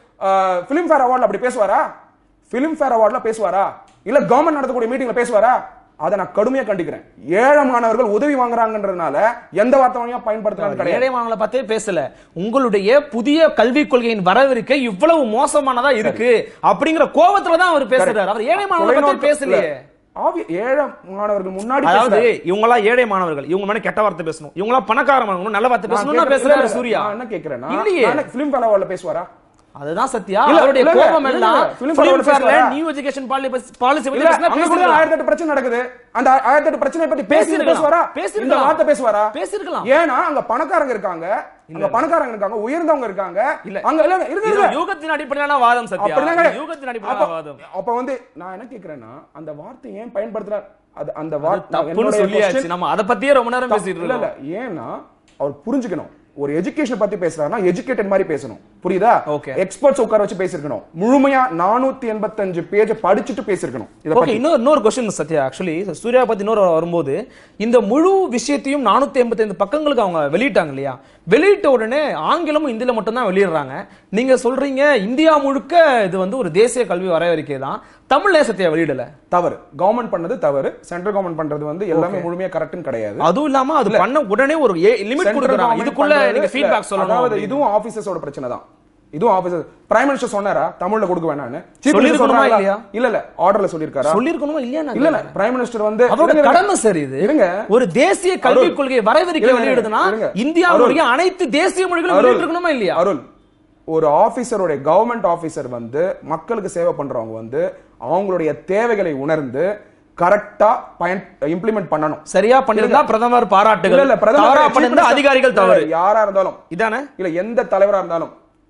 பிலிம் ஃபேர் அவார்ட்ல அப்படி பேசுவாரா பிலிம் ஃபேர் அவார்ட்ல பேசுவாரா இல்ல கவர்மெண்ட் நடத்தக்கூடிய மீட்டிங்ல பேசுவாரா அதை நான் கடுமையா கண்டிக்கிறேன் ஏழை மாணவர்கள் உதவி வாங்குறாங்கன்றதுனால எந்த வார்த்தையும் பயன்படுத்துறாங்க கிடையாது ஏழை மாணவர்களை பத்தே பேசல உங்களுடைய புதிய கல்விக் கொள்கையின் வரவிருக்கை இவ்வளவு மோசமானதா இருக்கு அப்படிங்கிற கோபத்துல தான் அவர் பேசுறாரு அவர் ஏழை மாணவர்களை பத்தி தொலைநோக்கு- பேசலையே இல்ல. ஆவி- ஏழை மாணவர்கள் முன்னாடி அதாவது பேசுறாரு. இவங்க எல்லாம் ஏழை மாணவர்கள் இவங்க மேல கெட்ட வார்த்தை பேசணும் இவங்க எல்லாம் பணக்கார மாணவர்கள் நல்ல வார்த்தை நான் பேசணும்னு கேட்கிறேன், பேசுறாரு இல்ல, சூர்யா நான் என்ன கேட்கிறேன்னா இல்லையே நான் பிலிம் ஃபேர் அவார்ட்ல பேசுவாரா அதுதான் சத்யா இல்ல, அவருடைய இல்ல, இல்ல, கோபம் இல்ல, எல்லாம் இல்ல, film film fair fairல பேசுவாரா? நியூ எஜுகேஷன் பாலிசி பாலிசி பத்தி இல்ல பேசினா அங்க கூட பேசிருக்கலாம். ஆயிரத்தி எட்டு பிரச்சனை நடக்குது அந்த ஆயிரத்தி எட்டு பிரச்சனை பத்தி பேசி பேசிருக்கலாம். பேசுவாரா பேசிருக்கலாம். இந்த வார்த்தை பேசுவாரா பேசிருக்கலாம். ஏன்னா அங்க பணக்காரங்க இருக்காங்க அங்க பணக்காரங்க இருக்காங்க உயர்ந்தவங்க இருக்காங்க இல்ல. அங்க இல்ல இருங்க இது இருங்க யூகத்தின் அடிப்படையிலான வாதம் சத்யா அப்படிதாங்க. இது யூகத்தின் அடிப்படையிலான அப்ப- வாதம் அப்ப வந்து நான் என்ன கேக்குறேன்னா அந்த வார்த்தை ஏன் பயன்படுத்துற அது அந்த அது வார்த்தை தப்புன்னு என்னுடைய சொல்லியாச்சு question- நம்ம அதை பத்தியே ரொம்ப நேரம் பேசிட்டு இல்ல இல்ல இருக்கோம் ஏன்னா அவர் புரிஞ்சுக்கணும் ஒரு எஜுகேஷன் பத்தி பேசுறாருன்னா எஜுகேட்டட் மாதிரி பேசணும் புரியுதா Okay. எக்ஸ்பர்ட்ஸ் உட்கார வச்சு பேசிருக்கணும் முழுமையா நானூத்தி எண்பத்தஞ்சு பேஜ் படிச்சுட்டு பேசிருக்கணும் இத ஓகே பத்தி இன்னொரு இன்னொரு கொஸ்டின் சத்யா ஆக்சுவலி சூர்யா பத்தி இன்னொரு வரும்போது இந்த முழு விஷயத்தையும் நானூத்தி எண்பத்தைந்து பக்கங்களுக்கு அவங்க வெளியிட்டாங்க இல்லையா வெளியிட்ட உடனே ஆங்கிலமும் இந்தியில மட்டும் தான் வெளியிடுறாங்க நீங்க சொல்றீங்க இந்தியா முழுக்க இது வந்து ஒரு தேசிய கல்வி வரையறிக்கை தான் தமிழ்ல சத்யா வெளியிடல தவறு கவர்மெண்ட் பண்ணது தவறு சென்ட்ரல் கவர்மெண்ட் பண்றது வந்து எல்லாமே முழுமையா கரெக்ட்னு கிடையாது அதுவும் இல்லாம அது பண்ண உடனே ஒரு லிமிட் Central கொடுக்குறாங்க government இதுக்குள்ள பண்றது- நீங்க இல்ல, ஃபீட்பேக் சொல்லணும் அதாவது அப்படின்னு. இதுவும் ஆபீசர்ஸோட பிரச்சனை தான் இதுவும் ஆபீசர் பிரைம் மினிஸ்டர் சொன்னாரா தமிழ்ல கொடுக்க வேணாம்னு Chief Minister சொல்லிருக்கணுமா சொல்றாரா? இல்லையா? இல்ல இல்ல ஆர்டர்ல சொல்லிருக்காரா சொல்லிருக்கணுமா இல்லையா நான் இல்ல இல்ல பிரைம் மினிஸ்டர் வந்து அவரோட இருங்க, இருங்க. கடமை சார் இது இருங்க. ஒரு தேசிய கல்விக் அருள். கொள்கை வரைவறிக்கை இருங்க, வெளியிடுதுன்னா இருங்க. இந்தியாவுடைய அருள். அனைத்து தேசிய மொழிகளும் அருள். வெளியிட்டிருக்கணுமா இல்லையா அருள் ஒரு ஆபீசருடைய கவர்மெண்ட் ஆபீசர் வந்து மக்களுக்கு சேவை பண்றவங்க வந்து அவங்களுடைய தேவைகளை உணர்ந்து கரெக்டா பயன் இம்ப்ளிமெண்ட் பண்ணணும் சரியா பண்ணிருந்தா பிரதமர் இல்ல பாராட்டுகள் இல்ல பிரதமர் தவறா chief பண்ணிருந்தா minister- அதிகாரிகள் இல்ல, தவறு யாரா இருந்தாலும் இதானே இல்ல எந்த தலைவரா இருந்தாலும்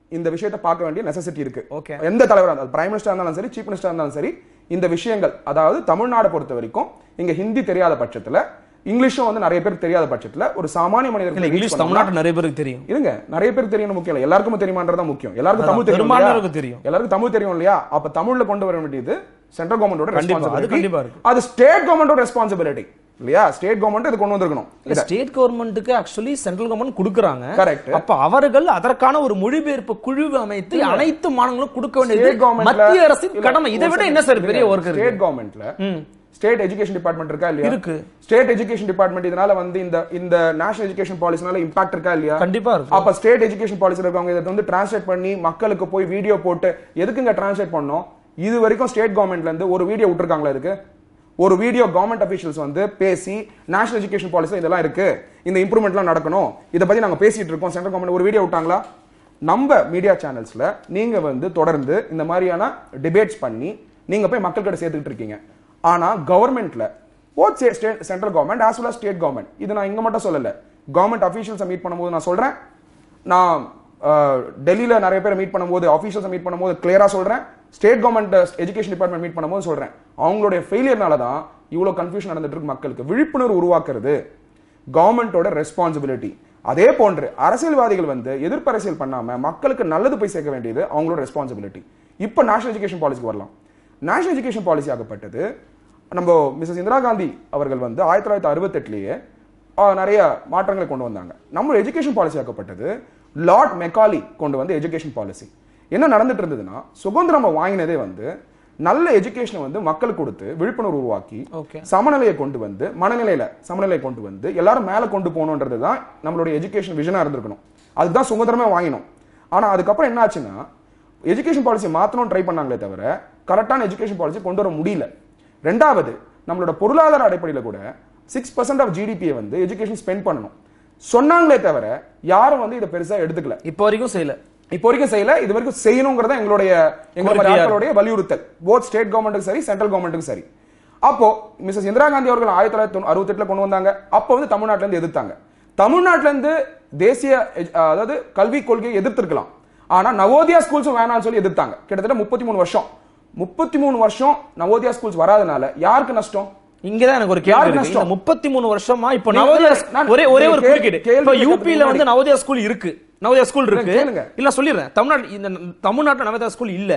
இந்த விஷயத்தை பார்க்க வேண்டிய நெசசிட்டி இருக்கு Okay. எந்த தலைவராக இருந்தாலும் பிரைம் மினிஸ்டர் இருந்தாலும் சரி சீஃப் மினிஸ்டர் இருந்தாலும் சரி இந்த விஷயங்கள் அதாவது தமிழ்நாடு பொறுத்த வரைக்கும் இங்க ஹிந்தி தெரியாத பட்சத்துல இங்கிலீஷும் வந்து நிறைய பேர் தெரியாத பட்சத்துல ஒரு சாமானிய இல்ல மனிதர்கள் இங்கிலீஷ் தமிழ்நாட்டு நிறைய பேருக்கு தெரியும் இருங்க நிறைய பேர் தெரியணும் முக்கியம் இல்ல எல்லாருக்கும் தெரியுமான்றது தான் முக்கியம் எல்லாருக்கும் அதான், தமிழ் தெரியும் இல்லையா? பெரும்பான்மையோருக்கு தெரியும். எல்லாருக்கும் தமிழ் தெரியும் இல்லையா அப்ப தமிழ்ல கொண்டு வர வேண்டியது சென்ட்ரல் கவர்மெண்டோட கண்டிப்பா, அது ரெஸ்பான்சிபிலிட்டி கண்டிப்பா இருக்கு. அது ஸ்டேட் கவர்மெண்டோட ரெஸ்பான்சிபிலிட்டி இல்லையா ஸ்டேட் கவர்மெண்ட் இது கொண்டு வந்திருக்கணும் இத. ஸ்டேட் கவர்மெண்ட்டுக்கு ஆக்சுவலி சென்ட்ரல் கவர்மெண்ட் கொடுக்கறாங்க Correct. அப்ப அவர்கள் அதற்கான ஒரு மொழிபெயர்ப்பு குழு அமைத்து அனைத்து மாநிலங்களும் கொடுக்க ஸ்டேட் வேண்டியது கவர்மெண்ட்ல மத்திய அரசின் கடமை இதை விட என்ன சார் பெரிய ஒர்க் ஸ்டேட் இருக்கு கவர்மெண்ட்ல ஸ்டேட் எஜுகேஷன் டிபார்ட்மெண்ட் இருக்கா இல்லையா இருக்கு. ஸ்டேட் எஜுகேஷன் டிபார்ட்மெண்ட் இதனால வந்து இந்த இந்த நேஷனல் எஜுகேஷன் பாலிசினால இம்பாக்ட் இருக்கா இல்லையா கண்டிப்பா இருக்கு அப்ப ஸ்டேட் எஜுகேஷன் பாலிசில இருக்கவங்க இதை வந்து டிரான்ஸ்லேட் பண்ணி மக்களுக்கு போய் வீடியோ போட்டு எதுக்குங்க டிரான்ஸ்லேட் பண்ணோம் இது வரைக்கும் ஸ்டேட் கவர்மெண்ட்ல இருந்து ஒரு வீடியோ விட்டுருக்காங்களா இதுக்கு ஒரு வீடியோ கவர்மெண்ட் அபிஷியல்ஸ் வந்து பேசி நேஷனல் எஜுகேஷன் பாலிசி இதெல்லாம் இருக்கு இந்த இம்ப்ரூவ்மெண்ட்லாம் நடக்கணும் இதை பத்தி நாங்க பேசிட்டு இருக்கோம் சென்ட்ரல் கவர்மெண்ட் ஒரு வீடியோ விட்டாங்களா நம்ம மீடியா சேனல்ஸ்ல நீங்க வந்து தொடர்ந்து இந்த மாதிரியான டிபேட்ஸ் பண்ணி நீங்க போய் மக்கள்கிட்ட சேர்த்துக்கிட்டு இருக்கீங்க ஆனா கவர்மெண்ட்ல both state central government as well state government இது நான் இங்க மட்டும் சொல்லல கவர்மெண்ட் அபிஷியல்ஸை மீட் பண்ணும்போது நான் சொல்றேன் நான் அஹ், டெல்லியில நிறைய பேரை மீட் பண்ணும்போது ஆஃபீஷியல்ஸை மீட் பண்ணும்போது கிளியரா சொல்றேன் state government education department meet பண்ணும்போது சொல்றேன் அவங்களுடைய ஃபெயிலியர்னால தான் இவ்வளவு கன்ஃபியூஷன் நடந்துட்டு இருக்கு மக்களுக்கு விழிப்புணர்வு உருவாக்குறது கவர்மெண்டோட ரெஸ்பான்சிபிலிட்டி அதே போன்று அரசியல்வாதிகள் வந்து எதிர்ப்பு அரசியல் பண்ணாம மக்களுக்கு நல்லது போய் சேர்க்க வேண்டியது அவங்களோட ரெஸ்பான்சிபிலிட்டி இப்போ நேஷனல் எஜுகேஷன் பாலிசிக்கு வரலாம் நேஷனல் எஜுகேஷன் பாலிசி ஆகப்பட்டது நம்ம மிஸ்ஸஸ் இந்திரா காந்தி அவர்கள் வந்து ஆயிரத்தி தொள்ளாயிரத்தி அறுபத்தெட்டுலேயே நிறைய மாற்றங்களை கொண்டு வந்தாங்க நம்ம எஜுகேஷன் பாலிசி ஆக்கப்பட்டது லார்ட் மெக்காலி கொண்டு வந்த எஜுகேஷன் பாலிசி என்ன நடந்துட்டு இருந்ததுன்னா சுதந்திரம் வாங்கினதே வந்து நல்ல எஜுகேஷனை வந்து மக்களுக்கு கொடுத்து விழிப்புணர்வு உருவாக்கி ஓகே சமநிலையை கொண்டு வந்து மனநிலையில சமநிலையை கொண்டு வந்து எல்லாரும் மேல கொண்டு போகணுன்றது தான் நம்மளுடைய எஜுகேஷன் விஷனா இருந்திருக்கணும் அதுக்கு தான் சுதந்திரமே வாங்கினோம் ஆனா அதுக்கப்புறம் என்ன ஆச்சுன்னா எஜுகேஷன் பாலிசி மாத்தணும் ட்ரை பண்ணாங்களே தவிர கரெக்டான எஜுகேஷன் பாலிசி கொண்டு வர முடியல ரெண்டாவது நம்மளோட பொருளாதார அடிப்படையில் கூட சிக்ஸ் பர்சன்ட் ஆஃப் ஜிடிபியை வந்து எஜுகேஷன் ஸ்பெண்ட் பண்ணணும் சொன்னாங்களே தவிர யாரும் வந்து இதை பெருசா எடுத்துக்கல இப்போ வரைக்கும் செய்யல இப்போ வரைக்கும் செய்யல இது வரைக்கும் செய்யணுங்கிறத எங்களுடைய எங்களுடைய கோரிக்கையா ஆட்களுடைய வலியுறுத்தல் போத் ஸ்டேட் கவர்மெண்ட்டுக்கு சரி சென்ட்ரல் கவர்மெண்ட்டுக்கும் சரி அப்போ மிஸ்ஸஸ் இந்திரா காந்தி அவர்கள் ஆயிரத்தி தொள்ளாயிரத்தி அறுபத்தெட்டுல கொண்டு வந்தாங்க அப்போ வந்து தமிழ்நாட்டுல இருந்து எதிர்த்தாங்க தமிழ்நாட்டுல இருந்து தேசிய எஜ்- அதாவது கல்விக் கொள்கையை எதிர்த்திருக்கலாம் ஆனா நவோதயா ஸ்கூல்ஸும் வேணாம்னு சொல்லி எதிர்த்தாங்க கிட்டத்தட்ட முப்பத்தி மூணு வருஷம் முப்பத்தி மூணு வருஷம் நவோதயா ஸ்கூல்ஸ் வராதனால யாருக்கு நஷ்டம் இங்கதான் எனக்கு ஒரு கேள்வி யாருக்கு இருக்கு இந்த நஷ்டம்? முப்பத்தி மூணு வருஷமா இப்ப நீங்க- நவோதயா நான் ஒரே ஒரே ஒரு கேள்வி- குறுக்கீடு கேள்வி இப்ப கேட்கறதுக்கு யூபில வந்து முன்னாடி- நவோதயா ஸ்கூல் இருக்கு நவோதயா ஸ்கூல் இருக்கு கேளுங்க. இல்ல சொல்லிடுறேன் தமிழ்நாடு இந்த தமிழ்நாட்டுல நவோதயா ஸ்கூல் இல்ல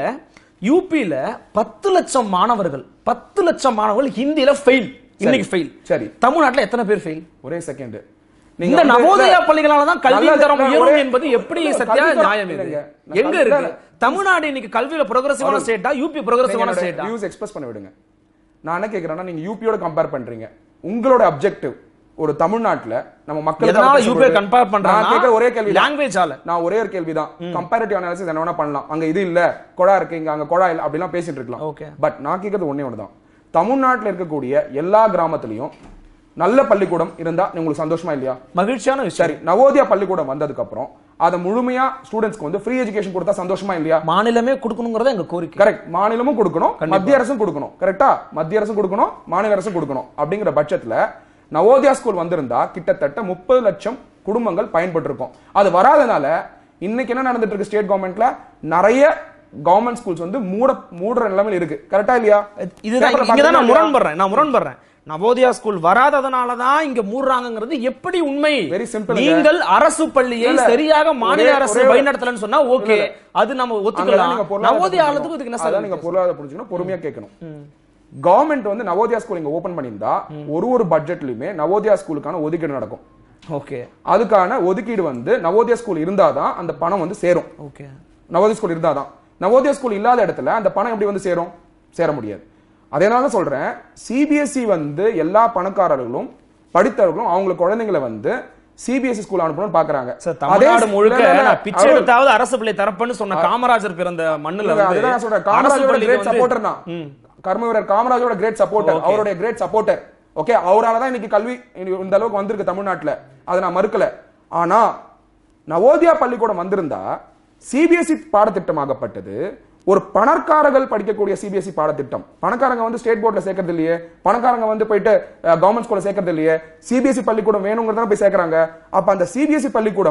யூபில பத்து லட்சம் மாணவர்கள் பத்து லட்சம் மாணவர்கள் ஹிந்தில ஃபெயில் இன்னைக்கு ஃபெயில் சரி. தமிழ்நாட்டுல எத்தனை பேர் ஃபெயில் ஒரே செகண்ட் இந்த நவோதயா பள்ளிகளால தான் கல்வி தரம் உயரும் என்பது எப்படி சத்தியா நியாயம் இது எங்க இருக்கு தமிழ்நாடு இன்னைக்கு கல்வியில ப்ரோக்ரசிவான ஸ்டேட்டா யூபி ப்ரோக்ரசிவான ஸ்டேட்டா வியூஸ் எக்ஸ்பிரஸ் பண்ண விடுங்க நான் என்ன கேக்குறேன்னா நீங்க யூபியோட கம்பேர் பண்றீங்க உங்களோட அப்ஜெக்டிவ் ஒரு தமிழ்நாட்டுல நம்ம மக்கள் எதனால யூபிஐ கம்பேர் பண்றாங்க கேக்குற ஒரே கேள்வி லாங்குவேஜ் ஆல நான் ஒரே ஒரு கேள்விதான் கம்பேரிட்டிவ் அனாலிசிஸ் என்ன வேணா பண்ணலாம் அங்க இது இல்ல கொடா இருக்கு இங்க அங்க கொடா இல்ல அப்படிலாம் பேசிட்டு இருக்கலாம் Okay. பட் நான் கேக்குறது ஒண்ணே ஒண்ணுதான் தமிழ்நாட்டுல இருக்கக்கூடிய எல்லா கிராமத்துலயும் நல்ல பள்ளிக்கூடம் இருந்தா உங்களுக்கு சந்தோஷமா இல்லையா மகிழ்ச்சியான விஷயம் சரி நவோதயா பள்ளிக்கூடம் வந்ததுக்கு அப்புறம் அதை முழுமையா ஸ்டூடெண்ட்ஸ்க்கு வந்து ஃப்ரீ எஜுகேஷன் கொடுத்தா சந்தோஷமா இல்லையா மாநிலமே கொடுக்கணுங்கிறத எங்க கோரிக்கை கரெக்ட் மாநிலமும் கொடுக்கணும் மத்திய அரசும் கொடுக்கணும் கரெக்டா மத்திய அரசும் கொடுக்கணும் மாநில அரசும் கொடுக்கணும் அப்படிங்கிற பட்சத்துல நவோதயா ஸ்கூல் வந்திருந்தா கிட்டத்தட்ட முப்பது லட்சம் குடும்பங்கள் பயன்பட்டு இருக்கும் அது வராதனால இன்னைக்கு என்ன நடந்துட்டு இருக்கு ஸ்டேட் கவர்மெண்ட்ல நிறைய கவர்மெண்ட் ஸ்கூல்ஸ் வந்து மூட மூடுற நிலைமையில இருக்கு கரெக்டா இல்லையா இதுதான் Paper ல இங்க தான் நான் பாத்தீங்களா இல்லையா? முரண்படுறேன் நான் முரண்படுறேன் நவோதயா ஸ்கூல் வராததனால தான் இங்க மூடுறாங்கிறது எப்படி உண்மை Very simple ங்க. நீங்கள் அரசு பள்ளியை இல்ல. சரியாக மாநில ஒரே- அரசு ஒரே- வழிநடத்தலன்னு சொன்னா ஓகே இல்ல, அது நம்ம அங்கதான் ஒத்துக்கலாம் நீங்க பொருளாதாரத்தை நவோதயா புரிஞ்சுக்கணும். ஆளுத்துக்கு இதுக்கு என்ன அதான் சார் நீங்க பொருளாதார புரிஞ்சுக்கணும் பொறுமையா கேட்கணும் கவர்மெண்ட் வந்து நவோதயா ஸ்கூல் இங்க ஓபன் பண்ணியிருந்தா ஒரு ஒரு பட்ஜெட்லயுமே நவோதயா ஸ்கூலுக்கான ஒதுக்கீடு நடக்கும் ஓகே அதுக்கான ஒதுக்கீடு வந்து நவோதயா ஸ்கூல் இருந்தாதான் அந்த பணம் வந்து சேரும் ஓகே நவோதயா ஸ்கூல் இருந்தாதான் நவோதயா ஸ்கூல் இல்லாத இடத்துல அந்த பணம் எப்படி வந்து சேரும் சேர முடியாது அதனால தான் சொல்றேன் சிபிஎஸ்இ வந்து எல்லா பணக்காரர்களும் படித்தவர்களும் அவங்க குழந்தைங்களை வந்து சிபிஎஸ்இ ஸ்கூல் அனுப்பணும்னு பாக்குறாங்க சார் தமிழ்நாடு அதே- முழுக்க இல்ல, இல்ல, நான் பிச்சை அருள், எடுத்தாவது அரசு பள்ளி தரப்புன்னு சொன்ன காமராஜர் பிறந்த மண்ணுல இல்ல, வந்து அதுதான் நான் சொல்றேன் அரசு காமராஜோட பள்ளிக்கு கிரேட் வந்து- சப்போர்ட்டர் தான் கர்மவீரர் காமராஜோட கிரேட் சப்போர்ட்டர் அவருடைய கிரேட் சப்போர்ட்டர் ஓகே அவரால தான் இன்னைக்கு கல்வி இந்த அளவுக்கு வந்திருக்கு தமிழ்நாட்டுல அதை நான் மறுக்கல ஆனா நவோதயா பள்ளிக்கூடம் வந்திருந்தா சிபிஎஸ்இ பாடத்திட்டமாகப்பட்டது ஒரு பணக்காரர்கள் படிக்கக்கூடிய சிபிஎஸ்இ பாடத்திட்டம் பணக்காரங்க வந்து ஸ்டேட் போர்ட்ல சேர்க்கறது இல்லையே பணக்காரங்க வந்து போயிட்டு கவர்மெண்ட் ஸ்கூல்ல சேர்க்கறது இல்லையே சிபிஎஸ்இ பள்ளிக்கூடம் வேணுங்கிறத போய் சேர்க்கறாங்க அப்ப அந்த சிபிஎஸ்இ பள்ளிக்கூடம்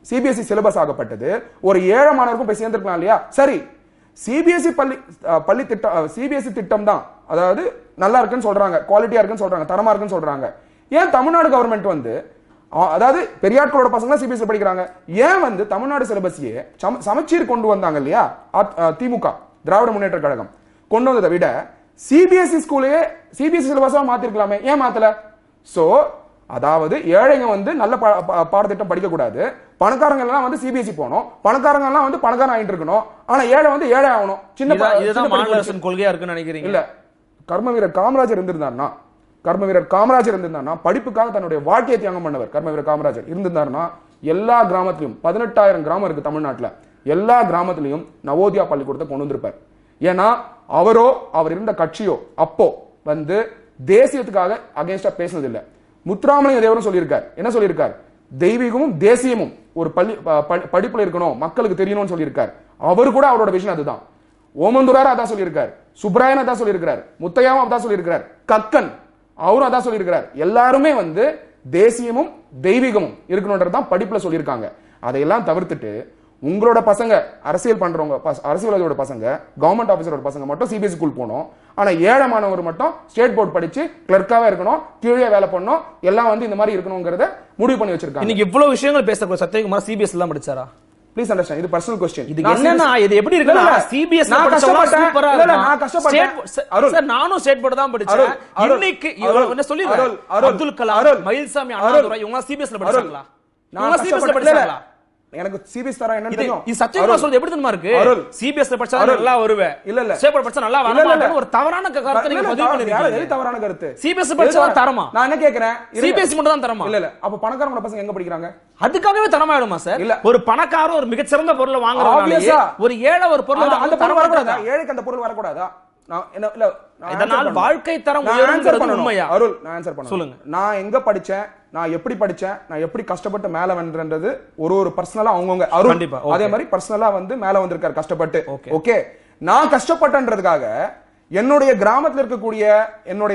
சிபிஎஸ்இ சிலபஸ் ஆகப்பட்டது ஒரு ஏழை மாணவருக்கும் போய் சேர்ந்திருக்கலாம் இல்லையா சரி சிபிஎஸ்இ பள்ளி அஹ், பள்ளி திட்டம் சிபிஎஸ்இ திட்டம் தான் அதாவது நல்லா இருக்குன்னு சொல்றாங்க குவாலிட்டியா இருக்குன்னு சொல்றாங்க தரமா இருக்குன்னு சொல்றாங்க ஏன் தமிழ்நாடு கவர்மெண்ட் வந்து அ- அதாவது பெரியாட்களோட பசங்க சிபிஎஸ்இ படிக்கிறாங்க ஏன் வந்து தமிழ்நாடு சிலபஸையே சம- சமச்சீர் கொண்டு வந்தாங்க இல்லையா அ- அ, திமுக திராவிட முன்னேற்ற கழகம் கொண்டு வந்ததை விட சிபிஎஸ்இ ஸ்கூலையே சிபிஎஸ்இ சிலபஸா மாத்திருக்கலாமே ஏன் மாத்தல சோ அதாவது ஏழைங்க வந்து நல்ல பா- பா- பாடத்திட்டம் படிக்க கூடாது பணக்காரங்க எல்லாம் வந்து சிபிஎஸ்இ போகணும் பணக்காரங்க எல்லாம் வந்து பணக்காரன் ஆயிட்டு இருக்கணும் ஆனா ஏழை வந்து ஏழை ஆகணும் சின்ன ப- இதுதான் சின்ன இதுதான் படிப்பு மாநில அரசின் கொள்கையா இருக்குன்னு நினைக்கிறீங்க இல்ல கர்ம வீரர் காமராஜர் இருந்திருந்தாருன்னா கர்ம வீரர் காமராஜர் இருந்திருந்தாருன்னா படிப்புக்காக தன்னுடைய வாழ்க்கையை தியாகம் பண்ணவர் கர்ம வீரர் காமராஜர் இருந்திருந்தாருன்னா எல்லா கிராமத்திலும் பதினெட்டாயிரம் கிராமம் இருக்கு தமிழ்நாட்டுல எல்லா கிராமத்திலையும் நவோதியா பள்ளிக்கூடத்தை கொண்டு வந்திருப்பார் ஏன்னா அவரோ அவர் இருந்த கட்சியோ அப்போ வந்து தேசியத்துக்காக அகேன்ஸ்டா பேசினது இல்ல முத்துராமலிங்க தேவரும் சொல்லியிருக்கார் என்ன சொல்லியிருக்கார் தெய்வீகமும் தேசியமும் ஒரு பள்ளி ப- ப- படிப்புல இருக்கணும் மக்களுக்கு தெரியணும்னு சொல்லியிருக்கார் அவர் கூட அவரோட விஷயம் அதுதான் ஓமந்துரார் அதான் சொல்லியிருக்கார் சுப்ராயன் அதான் சொல்லியிருக்கிறார் முத்தையாவும் அதான் சொல்லியிருக்கிறார் கக்கன் அவரும் அதான் சொல்லியிருக்கிறார் எல்லாருமே வந்து தேசியமும் தெய்வீகமும் இருக்கணும்ன்றது தான் படிப்புல சொல்லியிருக்காங்க அதையெல்லாம் தவிர்த்துட்டு உங்களோட பசங்க அரசியல் பண்றவங்க பச- அரசியல்வாதியோட பசங்க கவர்மெண்ட் ஆபீசரோட பசங்க மட்டும் சிபிஎஸ்சி ஸ்கூல் போகணும் ஆனா ஏழை மாணவர் மட்டும் ஸ்டேட் போர்ட் படிச்சு கிளர்க்காவே இருக்கணும் கீழே வேலை பண்ணணும் எல்லாம் வந்து இந்த மாதிரி இருக்கணுங்கிறத முடிவு பண்ணி வச்சிருக்காங்க இன்னைக்கு இவ்வளவு விஷயங்கள் பேசக்கூடிய சத்யகுமார் சிபிஎஸ் எல்லாம் படிச்சாரா ப்ளீஸ் அண்டர்ஸ்டாண்ட் இது பர்சனல் கொஸ்டின் இது என்னன்னா இது எப்படி இருக்குன்னா இல்ல, இல்ல. சிபிஎஸ் நான் கஷ்டப்பட்டேன். சூப்பரா இல்ல, இல்ல, இருக்கான். நான் கஷ்டப்பட்டேன். State board- Arul. சார் நானும் ஸ்டேட் போர்டு தான் படிச்சேன் அருள், அருள், இன்னைக்கு அருள், என்ன சொல்லி அருள், அருள், அப்துல் கலாம் அருள், மயில்சாமி அருள், அண்ணாதுரை இவங்க சிபிஎஸ்ல படிச்சாங்களா நான் இவங்க சிபிஎஸ்ல கஷ்டப்பட்டேன். இல்ல, படிச்சாங்களா இல்ல. எனக்கு சிபிஎஸ் தரா என்னன்னு இது தெரியும் இது சத்தியமா அருள். சொல்றது எப்படி தெரியுமா இருக்கு அருள். சிபிஎஸ்ல படிச்சா அருள். நல்லா வருவேன் இல்ல, இல்ல. ஸ்டேட் போர்டு படிச்சா நல்லா இல்ல, வர இல்ல, இல்ல. மாட்டேன்னு ஒரு தவறான கருத்தை நீங்க இல்ல, பதிவு இல்ல, யாரு- எது பண்ணிருக்கீங்க தவறான கருத்து சிபிஎஸ் படிச்சா எது- தரமா நான் என்ன கேக்குறேன் இருங்க. சிபிஎஸ்சி மட்டும் தான் தரமா இல்ல இல்ல அப்ப பணக்காரங்களோட பசங்க எங்க படிக்கிறாங்க அதுக்காகவே தரமாயிடுமா சார் இல்ல. ஒரு பணக்காரர் ஒரு மிகச்சிறந்த பொருளை வாங்குறதுனால Obvious-ஆ. ஒரு ஏழை ஒரு பொருளை அந்த- அந்த வாங்க பொருள் தரமா வரக்கூடாதா இருக்காதா? ஏழைக்கு அந்த பொருள் வரக்கூடாதா நான் என்ன இல்ல நான் இதனால் answer பண்ணணும். வாழ்க்கை தரம் நான் உயருங்கிறது answer பண்ணணும். உண்மையா? அருள் நான் ஆன்சர் பண்ண சொல்லுங்க. நான் எங்க படிச்சேன் நான் எப்படி படிச்சேன் நான் எப்படி கஷ்டப்பட்டு மேல வந்தேன்றது ஒரு ஒரு பர்சனலா அவங்கவங்க அருள் கண்டிப்பா, okay. அதே மாதிரி பர்சனலா வந்து மேல வந்திருக்காரு கஷ்டப்பட்டு Okay. ஓகே நான் கஷ்டப்பட்டன்றதுக்காக என்னுடைய கிராமத்துல இருக்கக்கூடிய என்னுடைய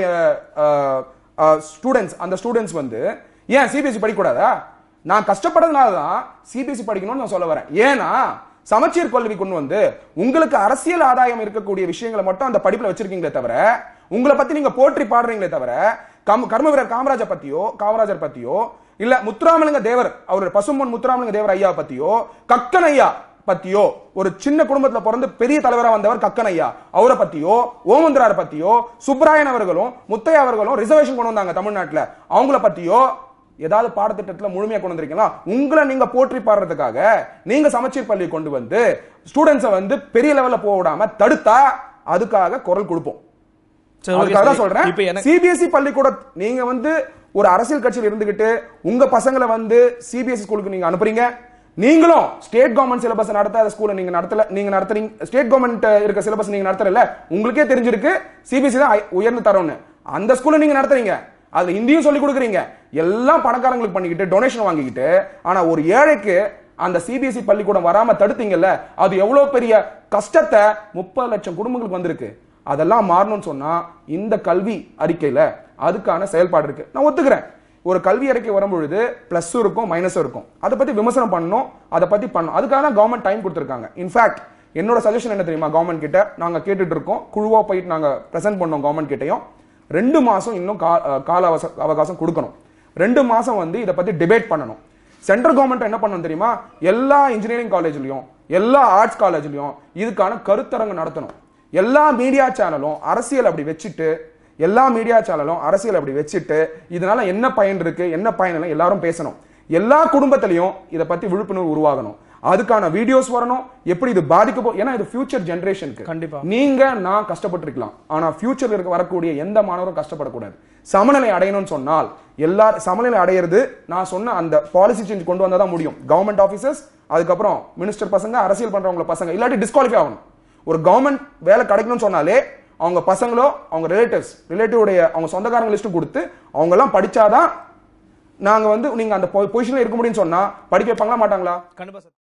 ஸ்டூடெண்ட்ஸ் அந்த ஸ்டூடெண்ட்ஸ் வந்து ஏன் சிபிஎஸ்சி படிக்கக்கூடாதா நான் கஷ்டப்பட்டதுனால தான் சிபிஎஸ்சி படிக்கணும்னு நான் சொல்ல வரேன் ஏன்னா சமச்சீர் கல்வி கொண்டு வந்து உங்களுக்கு அரசியல் ஆதாயம் இருக்கக்கூடிய விஷயங்களை மட்டும் அந்த படிப்புல வச்சிருக்கீங்களே தவிர உங்களை பத்தி நீங்க போற்றி பாடுறீங்களே தவிர கம் கர்ம வீரர் காமராஜர் பத்தியோ காமராஜர் பத்தியோ இல்ல முத்துராமலிங்க தேவர் அவருடைய பசும்பொன் முத்துராமலிங்க தேவர் ஐயா பத்தியோ கக்கன் ஐயா பத்தியோ ஒரு சின்ன குடும்பத்துல பிறந்து பெரிய தலைவரா வந்தவர் கக்கன் ஐயா அவரை பத்தியோ ஓமந்திரார் பத்தியோ சுப்ராயன் அவர்களும் முத்தையா அவர்களும் ரிசர்வேஷன் கொண்டு வந்தாங்க தமிழ்நாட்டுல அவங்கள பத்தியோ ஏதாவது பாடத்திட்டத்துல முழுமையா கொண்டு வந்திருக்கீங்களா உங்களை நீங்க போற்றி பாடுறதுக்காக நீங்க சமச்சீர் பள்ளியை கொண்டு வந்து ஸ்டூடெண்ட்ஸை வந்து பெரிய லெவல்ல போக விடாம தடுத்தா அதுக்காக குரல் கொடுப்போம் சரி, okay, அதுக்காக தான் சரி. சொல்றேன் இப்ப எனக்கு சிபிஎஸ்இ பள்ளிக்கூட நீங்க வந்து ஒரு அரசியல் கட்சியில் இருந்துகிட்டு உங்க பசங்களை வந்து சிபிஎஸ்இ ஸ்கூலுக்கு நீங்க அனுப்புறீங்க நீங்களும் ஸ்டேட் கவர்மெண்ட் சிலபஸ் நடத்தாத ஸ்கூலை நீங்க நடத்தல நீங்க நடத்துறீங்க ஸ்டேட் கவர்மெண்ட் இருக்க சிலபஸ் நீங்க நடத்தல உங்களுக்கே தெரிஞ்சிருக்கு சிபிஎஸ்இ தான் ஐ- உயர்ந்த தரம்னு அந்த ஸ்கூலை நீங்க நடத்துறீங்க அதுல ஹிந்தியும் சொல்லி கொடுக்குறீங்க எல்லாம் பணக்காரங்களுக்கு பண்ணிக்கிட்டு டொனேஷன் வாங்கிக்கிட்டு ஆனா ஒரு ஏழைக்கு அந்த சிபிஎஸ்இ பள்ளிக்கூடம் வராம தடுத்தீங்கல்ல அது எவ்வளவு பெரிய கஷ்டத்தை முப்பது லட்சம் குடும்பங்களுக்கு வந்திருக்கு அதெல்லாம் மாறணும்னு சொன்னா இந்த கல்வி அறிக்கையில அதுக்கான செயல்பாடு இருக்கு நான் ஒத்துக்கிறேன் ஒரு கல்வி அறிக்கை வரும்பொழுது பிளஸும் இருக்கும் மைனஸும் இருக்கும் அதை பத்தி விமர்சனம் பண்ணணும் அதை பத்தி பண்ணணும் அதுக்காக தான் கவர்மெண்ட் டைம் கொடுத்துருக்காங்க இன்ஃபேக்ட் என்னோட சஜஷன் என்ன தெரியுமா கவர்மெண்ட் கிட்ட நாங்க கேட்டுட்டு இருக்கோம் குழுவா போயிட்டு நாங்க பிரசன்ட் பண்ணோம் கவர்மெண்ட் கிட்டயும் ரெண்டு மாசம் இன்னும் கா- அஹ் கால அவச- அவகாசம் கொடுக்கணும் ரெண்டு மாசம் வந்து இதை பத்தி டிபேட் பண்ணணும் சென்ட்ரல் கவர்மெண்ட் என்ன பண்ணணும் தெரியுமா எல்லா இன்ஜினியரிங் காலேஜ்லயும் எல்லா ஆர்ட்ஸ் காலேஜ்லயும் இதுக்கான கருத்தரங்கு நடத்தணும் எல்லா மீடியா சேனலும் அரசியல் அப்படி வச்சுட்டு எல்லா மீடியா சேனலும் அரசியல் அப்படி வச்சுட்டு இதனால என்ன பயன் இருக்கு என்ன பயன் இல்லை எல்லாரும் பேசணும் எல்லா குடும்பத்திலையும் இதை பத்தி விழிப்புணர்வு உருவாகணும் அதுக்கான வீடியோஸ் வரணும் எப்படி இது பாதிக்க போ ஏன்னா இது ஃபியூச்சர் ஜெனரேஷனுக்கு கண்டிப்பா. நீங்க நான் கஷ்டப்பட்டிருக்கலாம் ஆனா ஃபியூச்சர்ல இருக்க வரக்கூடிய எந்த மாணவரும் கஷ்டப்படக்கூடாது சமநிலை அடையணும்னு சொன்னால் எல்லா சமநிலை அடையிறது நான் சொன்ன அந்த பாலிசி சேஞ்ச் கொண்டு வந்தா தான் முடியும் கவர்மெண்ட் ஆபீசர்ஸ் அதுக்கப்புறம் மினிஸ்டர் பசங்க அரசியல் பண்றவங்க பசங்க இல்லாட்டி டிஸ்குவாலிஃபை ஆகணும் ஒரு கவர்மெண்ட் வேலை கிடைக்கணும்னு சொன்னாலே அவங்க பசங்களோ அவங்க ரிலேட்டிவ்ஸ் ரிலேட்டிவ் அவங்க சொந்தக்காரங்க லிஸ்ட் கொடுத்து அவங்க எல்லாம் படிச்சாதான் நாங்க வந்து நீங்க அந்த பொசிஷன்ல இருக்க முடியும்னு சொன்னா படிக்க வைப்பாங்களா மாட்டாங்களா கண்டிப்பா சார்